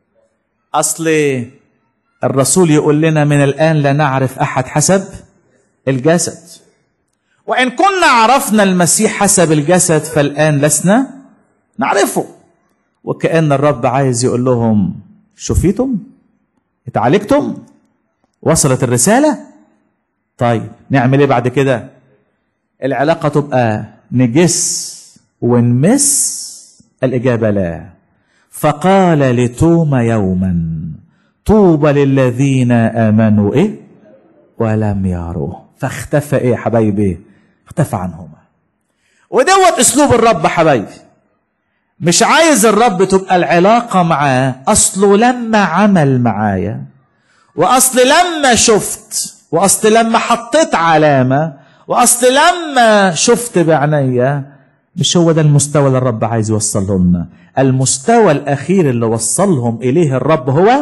أصل الرسول يقول لنا من الآن لا نعرف أحد حسب الجسد وإن كنا عرفنا المسيح حسب الجسد فالآن لسنا نعرفه وكأن الرب عايز يقول لهم شفيتم اتعالجتم وصلت الرسالة طيب نعمل ايه بعد كده العلاقة تبقى نجس ونمس الإجابة لا فقال لتوما يوما طوبى للذين آمنوا إيه ولم يروه فاختفى إيه يا حبايبي اختفى عنهما ودوت أسلوب الرب حبايبي مش عايز الرب تبقى العلاقة معاه أصله لما عمل معايا وأصل لما شفت وأصل لما حطيت علامة وأصل لما شفت بعينيا مش هو ده المستوى اللي الرب عايز يوصله لنا المستوى الأخير اللي وصلهم إليه الرب هو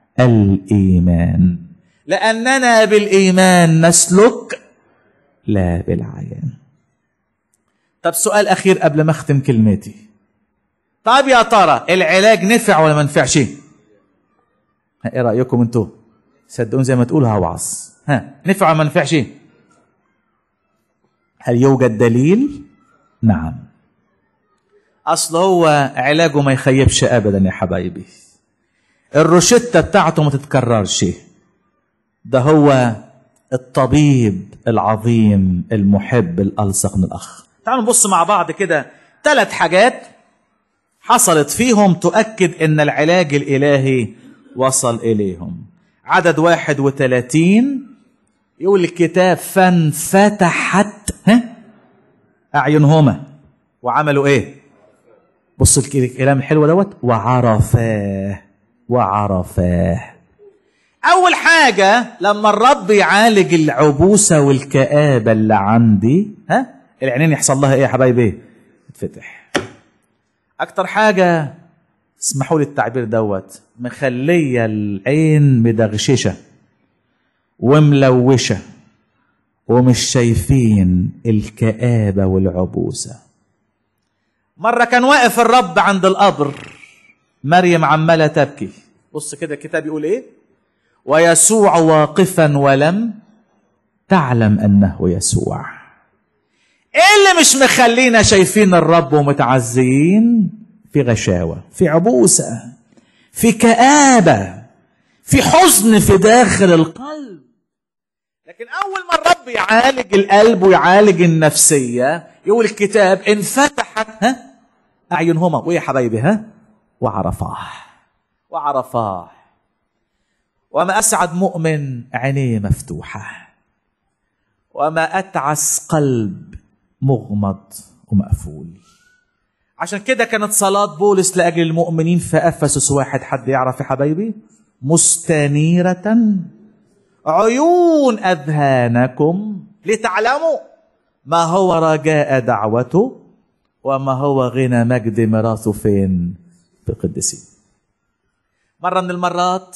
الإيمان لأننا بالإيمان نسلك لا بالعيان طب سؤال أخير قبل ما أختم كلمتي طب يا ترى العلاج نفع ولا ما نفعش ايه رايكم انتوا صدقوني زي ما تقول هوعظ ها نفع ولا ما نفعش هل يوجد دليل نعم اصل هو علاجه ما يخيبش ابدا يا حبايبي الروشتة بتاعته ما تتكررش ده هو الطبيب العظيم المحب الألصق من الأخ تعالوا نبص مع بعض كده ثلاث حاجات حصلت فيهم تؤكد ان العلاج الالهي وصل اليهم عدد واحد وثلاثين يقول الكتاب فانفتحت ها اعينهما وعملوا ايه بص الكلام الحلو دوت وعرفاه وعرفاه اول حاجه لما الرب يعالج العبوسه والكابه اللي عندي ها العينين يحصل لها ايه يا حبايبي تتفتح اكتر حاجه اسمحوا لي التعبير دوت مخليه العين مدغششه وملوشه ومش شايفين الكآبة والعبوسة مرة كان واقف الرب عند القبر مريم عمالة تبكي بص كده الكتاب يقول ايه ويسوع واقفا ولم تعلم انه يسوع ايه اللي مش مخلينا شايفين الرب ومتعزيين في غشاوه في عبوسه في كآبه في حزن في داخل القلب لكن اول ما الرب يعالج القلب ويعالج النفسيه يقول الكتاب انفتحت ها اعينهما وايه يا حبايبي ها وعرفاه وعرفاه وما اسعد مؤمن عينيه مفتوحه وما اتعس قلب مغمض ومقفول عشان كده كانت صلاة بولس لأجل المؤمنين في أفسس واحد حد يعرف يا حبايبي مستنيرة عيون أذهانكم لتعلموا ما هو رجاء دعوته وما هو غنى مجد ميراثه فين في القديسين مرة من المرات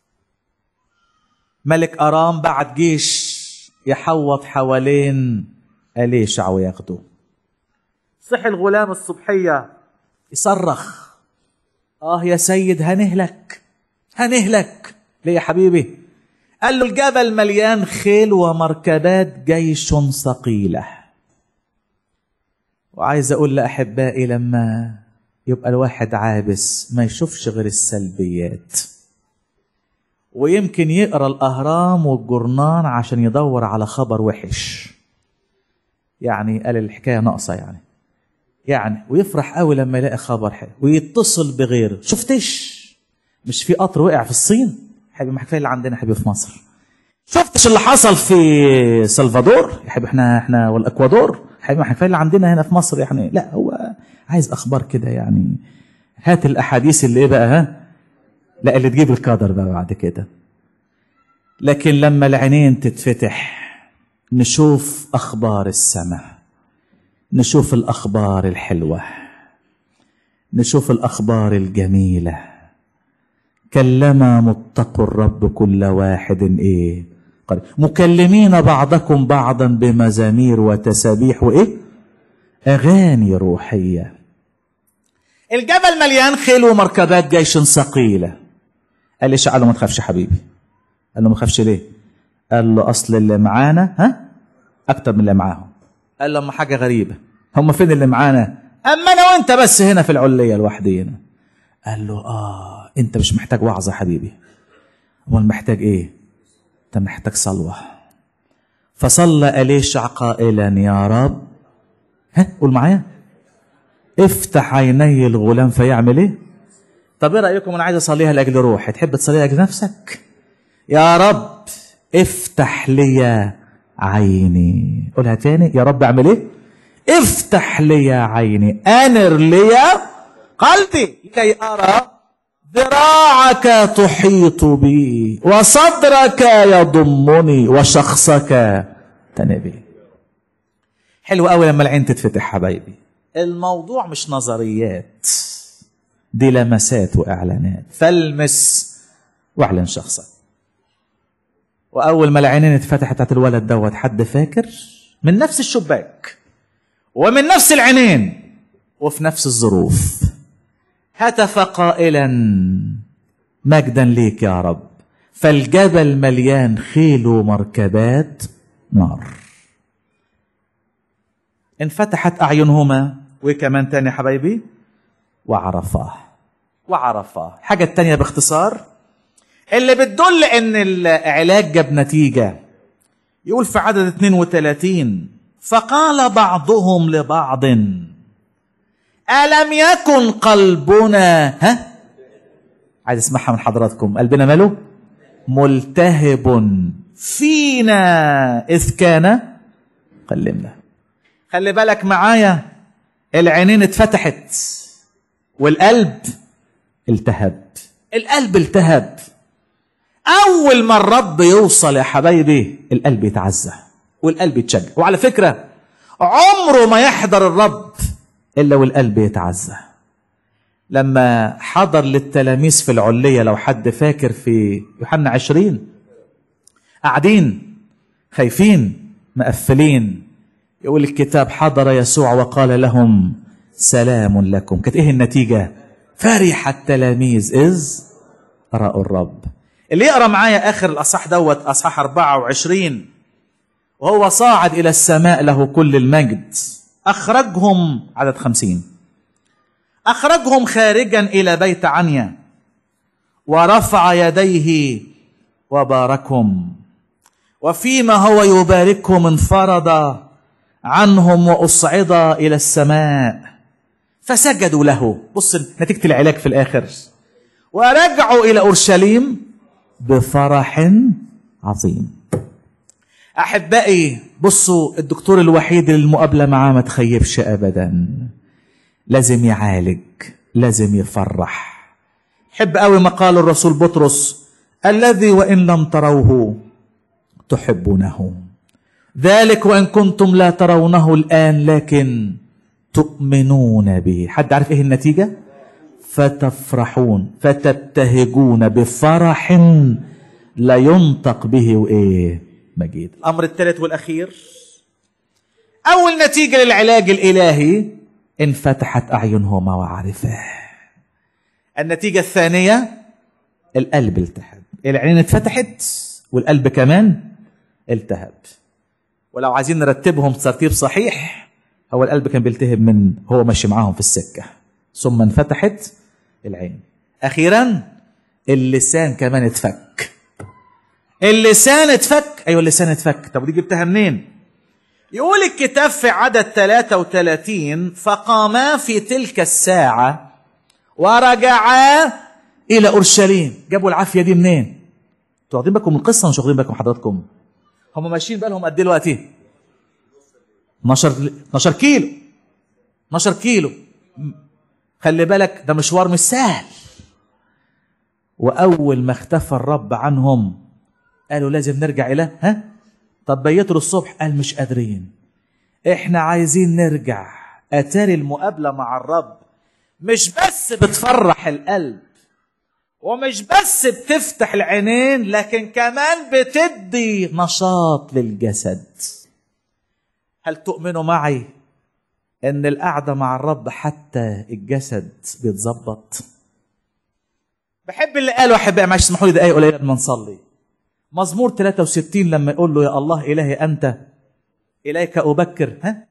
ملك أرام بعت جيش يحوط حوالين أليشع وياخده صحي الغلام الصبحية يصرخ آه يا سيد هنهلك هنهلك ليه يا حبيبي قال له الجبل مليان خيل ومركبات جيش ثقيلة وعايز أقول لأحبائي لما يبقى الواحد عابس ما يشوفش غير السلبيات ويمكن يقرا الاهرام والجرنان عشان يدور على خبر وحش يعني قال الحكايه ناقصه يعني يعني ويفرح قوي لما يلاقي خبر حلو ويتصل بغيره شفتش مش في قطر وقع في الصين حبيبي ما كفايه اللي عندنا حبيبي في مصر شفتش اللي حصل في سلفادور يا حبيبي احنا احنا والاكوادور حبيبي ما كفايه اللي عندنا هنا في مصر يعني لا هو عايز اخبار كده يعني هات الاحاديث اللي ايه بقى ها لا اللي تجيب القدر بقى بعد كده لكن لما العينين تتفتح نشوف اخبار السماء نشوف الاخبار الحلوه نشوف الاخبار الجميله كلما متقوا الرب كل واحد ايه قريب. مكلمين بعضكم بعضا بمزامير وتسابيح وايه اغاني روحيه الجبل مليان خيل ومركبات جيش ثقيله قال لي قال له ما تخافش يا حبيبي قال له ما تخافش ليه قال له اصل اللي معانا ها اكتر من اللي معاهم قال له اما حاجه غريبه هم فين اللي معانا اما انا وانت بس هنا في العليه لوحدينا قال له اه انت مش محتاج وعظ يا حبيبي امال محتاج ايه انت محتاج صلوه فصلى اليشع قائلا يا رب ها قول معايا افتح عيني الغلام فيعمل ايه طب ايه رايكم انا عايز اصليها لاجل روحي تحب تصليها لاجل نفسك يا رب افتح لي عيني قولها تاني يا رب اعمل ايه افتح لي عيني انر لي قلبي لكي ارى ذراعك تحيط بي وصدرك يضمني وشخصك تنبي حلو قوي لما العين تتفتح حبايبي الموضوع مش نظريات دي لمسات واعلانات فالمس واعلن شخصك واول ما العينين اتفتحت بتاعت الولد دوت حد فاكر من نفس الشباك ومن نفس العينين وفي نفس الظروف هتف قائلا مجدا ليك يا رب فالجبل مليان خيل ومركبات نار انفتحت اعينهما وكمان تاني يا حبايبي وعرفاه وعرفاه الحاجة التانية باختصار اللي بتدل ان العلاج جاب نتيجة يقول في عدد 32 فقال بعضهم لبعض ألم يكن قلبنا ها عايز اسمعها من حضراتكم قلبنا ماله ملتهب فينا إذ كان قلمنا خلي بالك معايا العينين اتفتحت والقلب التهب القلب التهب اول ما الرب يوصل يا حبايبي القلب يتعزى والقلب يتشجع وعلى فكره عمره ما يحضر الرب الا والقلب يتعزى لما حضر للتلاميذ في العلية لو حد فاكر في يوحنا عشرين قاعدين خايفين مقفلين يقول الكتاب حضر يسوع وقال لهم سلام لكم كانت ايه النتيجة فرح التلاميذ إذ رأوا الرب اللي يقرأ معايا آخر الأصح دوت أصحاح 24 وهو صاعد إلى السماء له كل المجد أخرجهم عدد خمسين أخرجهم خارجا إلى بيت عنيا ورفع يديه وباركهم وفيما هو يباركهم انفرد عنهم وأصعد إلى السماء فسجدوا له بص نتيجة العلاج في الآخر ورجعوا إلى أورشليم بفرح عظيم أحبائي بصوا الدكتور الوحيد اللي المقابلة معاه ما تخيبش أبدا لازم يعالج لازم يفرح حب قوي ما قال الرسول بطرس الذي وان لم تروه تحبونه ذلك وان كنتم لا ترونه الان لكن تؤمنون به حد عارف ايه النتيجه فتفرحون فتبتهجون بفرح لا ينطق به وايه مجيد الامر الثالث والاخير اول نتيجه للعلاج الالهي انفتحت اعينهما وعرفاه النتيجه الثانيه القلب التهب العين اتفتحت والقلب كمان التهب ولو عايزين نرتبهم ترتيب صحيح هو القلب كان بيلتهب من هو ماشي معاهم في السكه ثم انفتحت العين اخيرا اللسان كمان اتفك اللسان اتفك ايوه اللسان اتفك طب ودي جبتها منين يقول الكتاب في عدد 33 فقاما في تلك الساعة ورجعا إلى أورشليم جابوا العافية دي منين؟ انتوا واخدين بالكم من القصة مش واخدين بالكم حضراتكم؟ هم ماشيين بقالهم قد ايه دلوقتي؟ 12 12 كيلو 12 كيلو خلي بالك ده مشوار مش سهل وأول ما اختفى الرب عنهم قالوا لازم نرجع إلى ها؟ طب بيتوا الصبح قال مش قادرين احنا عايزين نرجع اتاري المقابله مع الرب مش بس بتفرح القلب ومش بس بتفتح العينين لكن كمان بتدي نشاط للجسد هل تؤمنوا معي ان القعده مع الرب حتى الجسد بيتظبط بحب اللي قاله احبائي معلش اسمحوا لي دقايق قليله ما نصلي مزمور 63 لما يقول له يا الله إلهي أنت إليك أبكر ها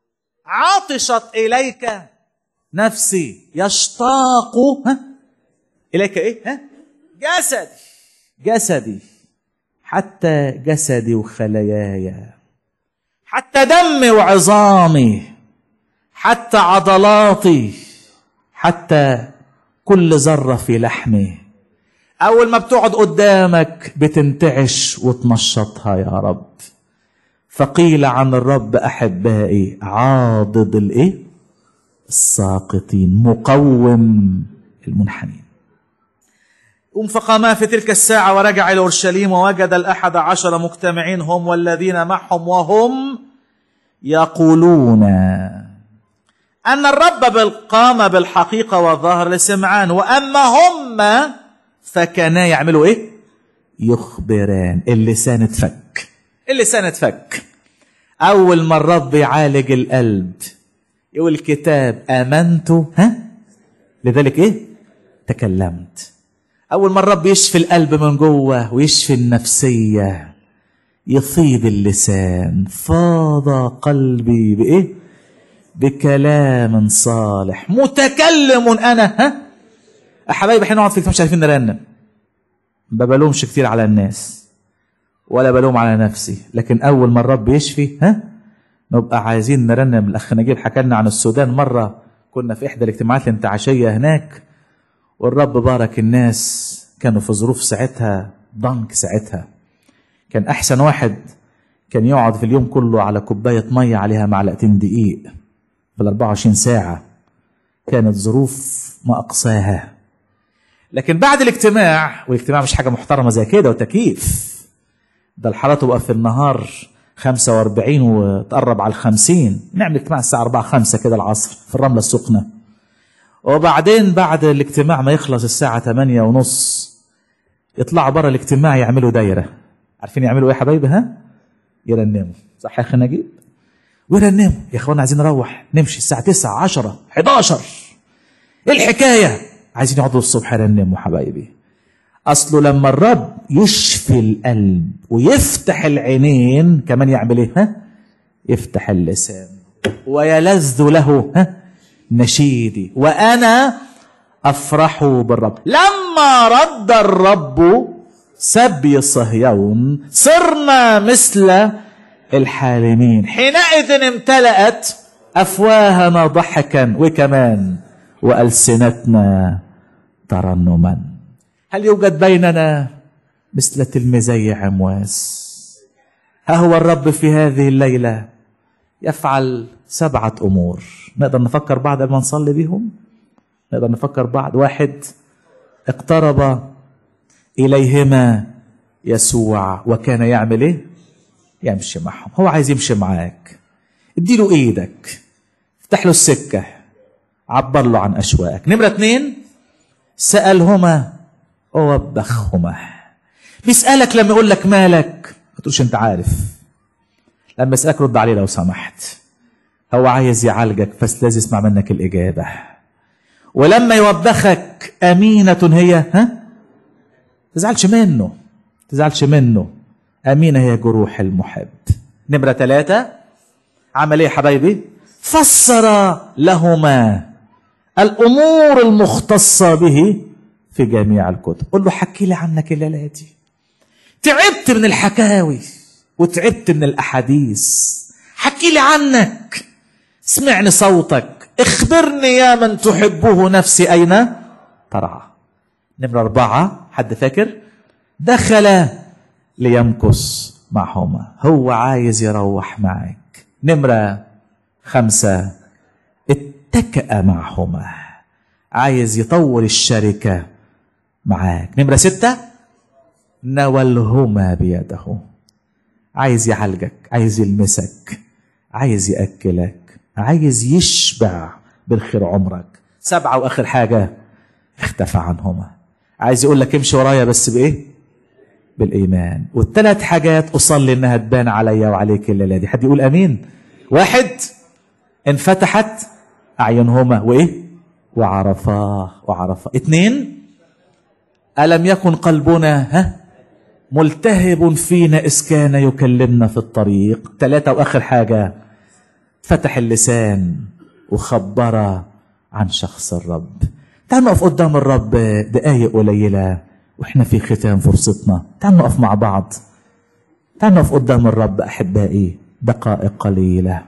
عطشت إليك نفسي يشتاق ها إليك إيه ها جسدي جسدي حتى جسدي وخلاياي حتى دمي وعظامي حتى عضلاتي حتى كل ذرة في لحمي أول ما بتقعد قدامك بتنتعش وتنشطها يا رب فقيل عن الرب أحبائي عاضد الإيه؟ الساقطين مقوم المنحنين قم فقاما في تلك الساعة ورجع إلى أورشليم ووجد الأحد عشر مجتمعين هم والذين معهم وهم يقولون أن الرب قام بالحقيقة والظهر لسمعان وأما هم فكانا يعملوا ايه يخبران اللسان اتفك اللسان اتفك اول ما الرب يعالج القلب يقول الكتاب امنت ها لذلك ايه تكلمت اول ما الرب يشفي القلب من جوه ويشفي النفسيه يفيض اللسان فاض قلبي بايه بكلام صالح متكلم انا ها حبايبي احنا نقعد في مش عارفين نرنم ما بلومش كتير على الناس ولا بلوم على نفسي لكن اول ما الرب يشفي ها نبقى عايزين نرنم الاخ نجيب حكى لنا عن السودان مره كنا في احدى الاجتماعات الانتعاشيه هناك والرب بارك الناس كانوا في ظروف ساعتها ضنك ساعتها كان احسن واحد كان يقعد في اليوم كله على كوبايه ميه عليها معلقتين دقيق في ال 24 ساعه كانت ظروف ما اقصاها لكن بعد الاجتماع والاجتماع مش حاجة محترمة زي كده وتكييف ده الحالة تبقى في النهار 45 وتقرب على الخمسين نعمل اجتماع الساعة 4 5 كده العصر في الرملة السخنة وبعدين بعد الاجتماع ما يخلص الساعة 8 ونص يطلعوا بره الاجتماع يعملوا دايرة عارفين يعملوا ايه يا حبايبي ها؟ يرنموا صح يا اخي نجيب؟ ويرنموا يا اخوانا عايزين نروح نمشي الساعة 9 10 11 ايه الحكاية؟ عايزين يقعدوا الصبح يرنموا حبايبي اصله لما الرب يشفي القلب ويفتح العينين كمان يعمل ايه ها يفتح اللسان ويلذ له ها نشيدي وانا افرح بالرب لما رد الرب سبي صهيون صرنا مثل الحالمين حينئذ امتلأت افواهنا ضحكا وكمان والسنتنا ترنما هل يوجد بيننا مثل تلميذي عمواس ها هو الرب في هذه الليله يفعل سبعة أمور نقدر نفكر بعض قبل ما نصلي بيهم نقدر نفكر بعض واحد اقترب إليهما يسوع وكان يعمل ايه يمشي معهم هو عايز يمشي معاك اديله ايدك افتح له السكة عبر له عن أشواقك نمرة اتنين سألهما ووبخهما بيسألك لما يقول لك مالك ما تقولش انت عارف لما يسألك رد عليه لو سمحت هو عايز يعالجك بس لازم يسمع منك الإجابة ولما يوبخك أمينة هي ها تزعلش منه تزعلش منه أمينة هي جروح المحب نمرة ثلاثة عمل ايه يا حبايبي فسر لهما الأمور المختصة به في جميع الكتب قل له حكي لي عنك الليلة دي تعبت من الحكاوي وتعبت من الأحاديث حكي لي عنك اسمعني صوتك اخبرني يا من تحبه نفسي أين ترعى نمرة أربعة حد فاكر دخل ليمكث معهما هو عايز يروح معك نمرة خمسة اتكأ معهما عايز يطور الشركة معاك نمرة ستة نولهما بيده عايز يعالجك عايز يلمسك عايز يأكلك عايز يشبع بالخير عمرك سبعة وآخر حاجة اختفى عنهما عايز يقول لك امشي ورايا بس بإيه بالإيمان والثلاث حاجات أصلي إنها تبان عليا وعليك الليلة دي حد يقول أمين واحد انفتحت أعينهما وإيه وعرفاه وعرفاه اثنين ألم يكن قلبنا ها ملتهب فينا إذ كان يكلمنا في الطريق ثلاثة وآخر حاجة فتح اللسان وخبر عن شخص الرب تعال نقف قدام الرب دقايق قليلة واحنا في ختام فرصتنا تعال نقف مع بعض تعال نقف قدام الرب أحبائي دقائق قليلة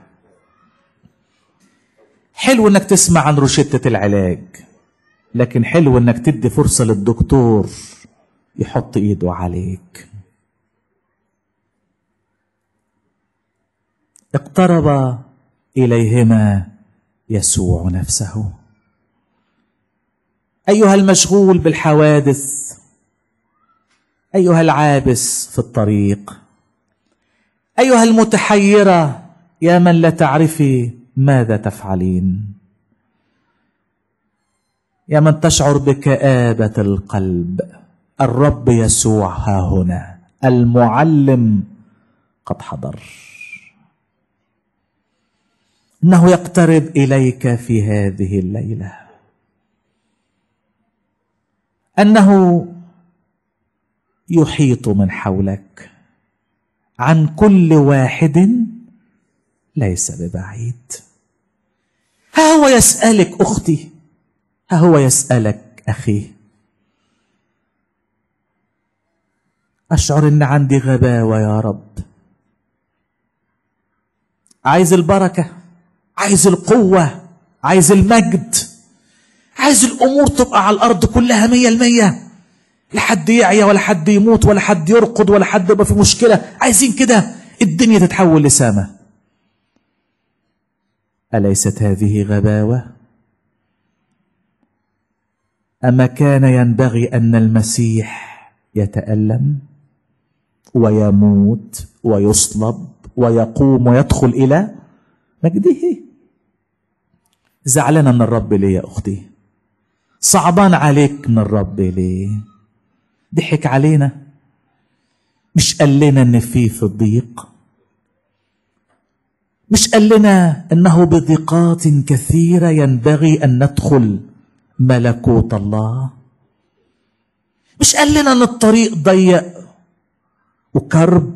حلو انك تسمع عن روشتة العلاج لكن حلو انك تدي فرصة للدكتور يحط ايده عليك اقترب اليهما يسوع نفسه ايها المشغول بالحوادث ايها العابس في الطريق ايها المتحيره يا من لا تعرفي ماذا تفعلين يا من تشعر بكآبة القلب الرب يسوع ها هنا المعلم قد حضر انه يقترب اليك في هذه الليله انه يحيط من حولك عن كل واحد ليس ببعيد ها هو يسالك اختي ها هو يسالك اخي اشعر ان عندي غباوه يا رب عايز البركه عايز القوه عايز المجد عايز الامور تبقى على الارض كلها مية المية لا حد يعيا ولا حد يموت ولا حد يرقد ولا حد يبقى في مشكله عايزين كده الدنيا تتحول لسما اليست هذه غباوه اما كان ينبغي ان المسيح يتالم ويموت ويصلب ويقوم ويدخل الى مجده زعلانه من الرب ليه يا اختي صعبان عليك من الرب ليه ضحك علينا مش قال لنا ان في في الضيق مش قال لنا انه بضيقات كثيره ينبغي ان ندخل ملكوت الله مش قال لنا ان الطريق ضيق وكرب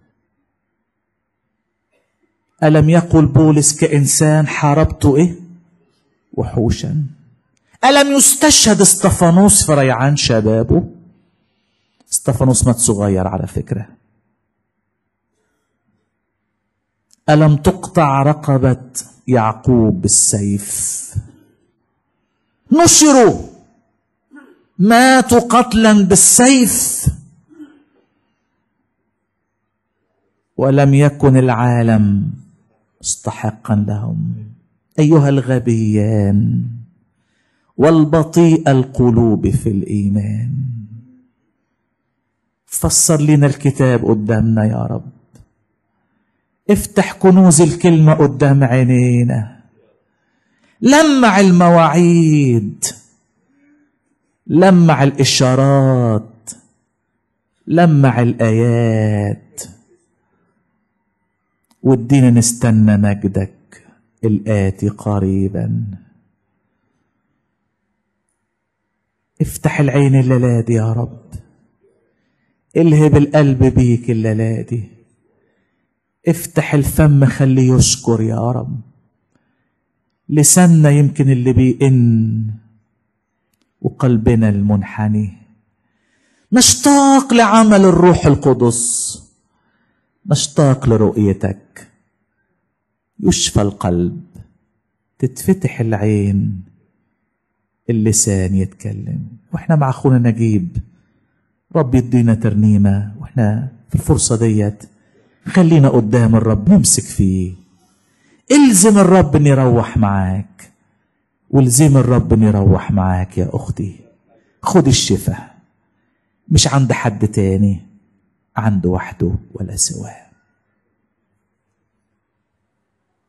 الم يقل بولس كانسان حاربت ايه وحوشا الم يستشهد استفانوس في ريعان شبابه استفانوس مات صغير على فكره الم تقطع رقبه يعقوب بالسيف نشروا ماتوا قتلا بالسيف ولم يكن العالم مستحقا لهم ايها الغبيان والبطيء القلوب في الايمان فسر لنا الكتاب قدامنا يا رب افتح كنوز الكلمه قدام عينينا لمع المواعيد لمع الاشارات لمع الايات وادينا نستنى مجدك الاتي قريبا افتح العين الليلة دي يا رب الهب القلب بيك الليلة دي افتح الفم خليه يشكر يا رب لساننا يمكن اللي بيئن وقلبنا المنحني نشتاق لعمل الروح القدس نشتاق لرؤيتك يشفى القلب تتفتح العين اللسان يتكلم واحنا مع اخونا نجيب رب يدينا ترنيمه واحنا في الفرصه ديت خلينا قدام الرب نمسك فيه الزم الرب ان يروح معاك والزم الرب ان يروح معاك يا اختي خد الشفاء مش عند حد تاني عنده وحده ولا سواه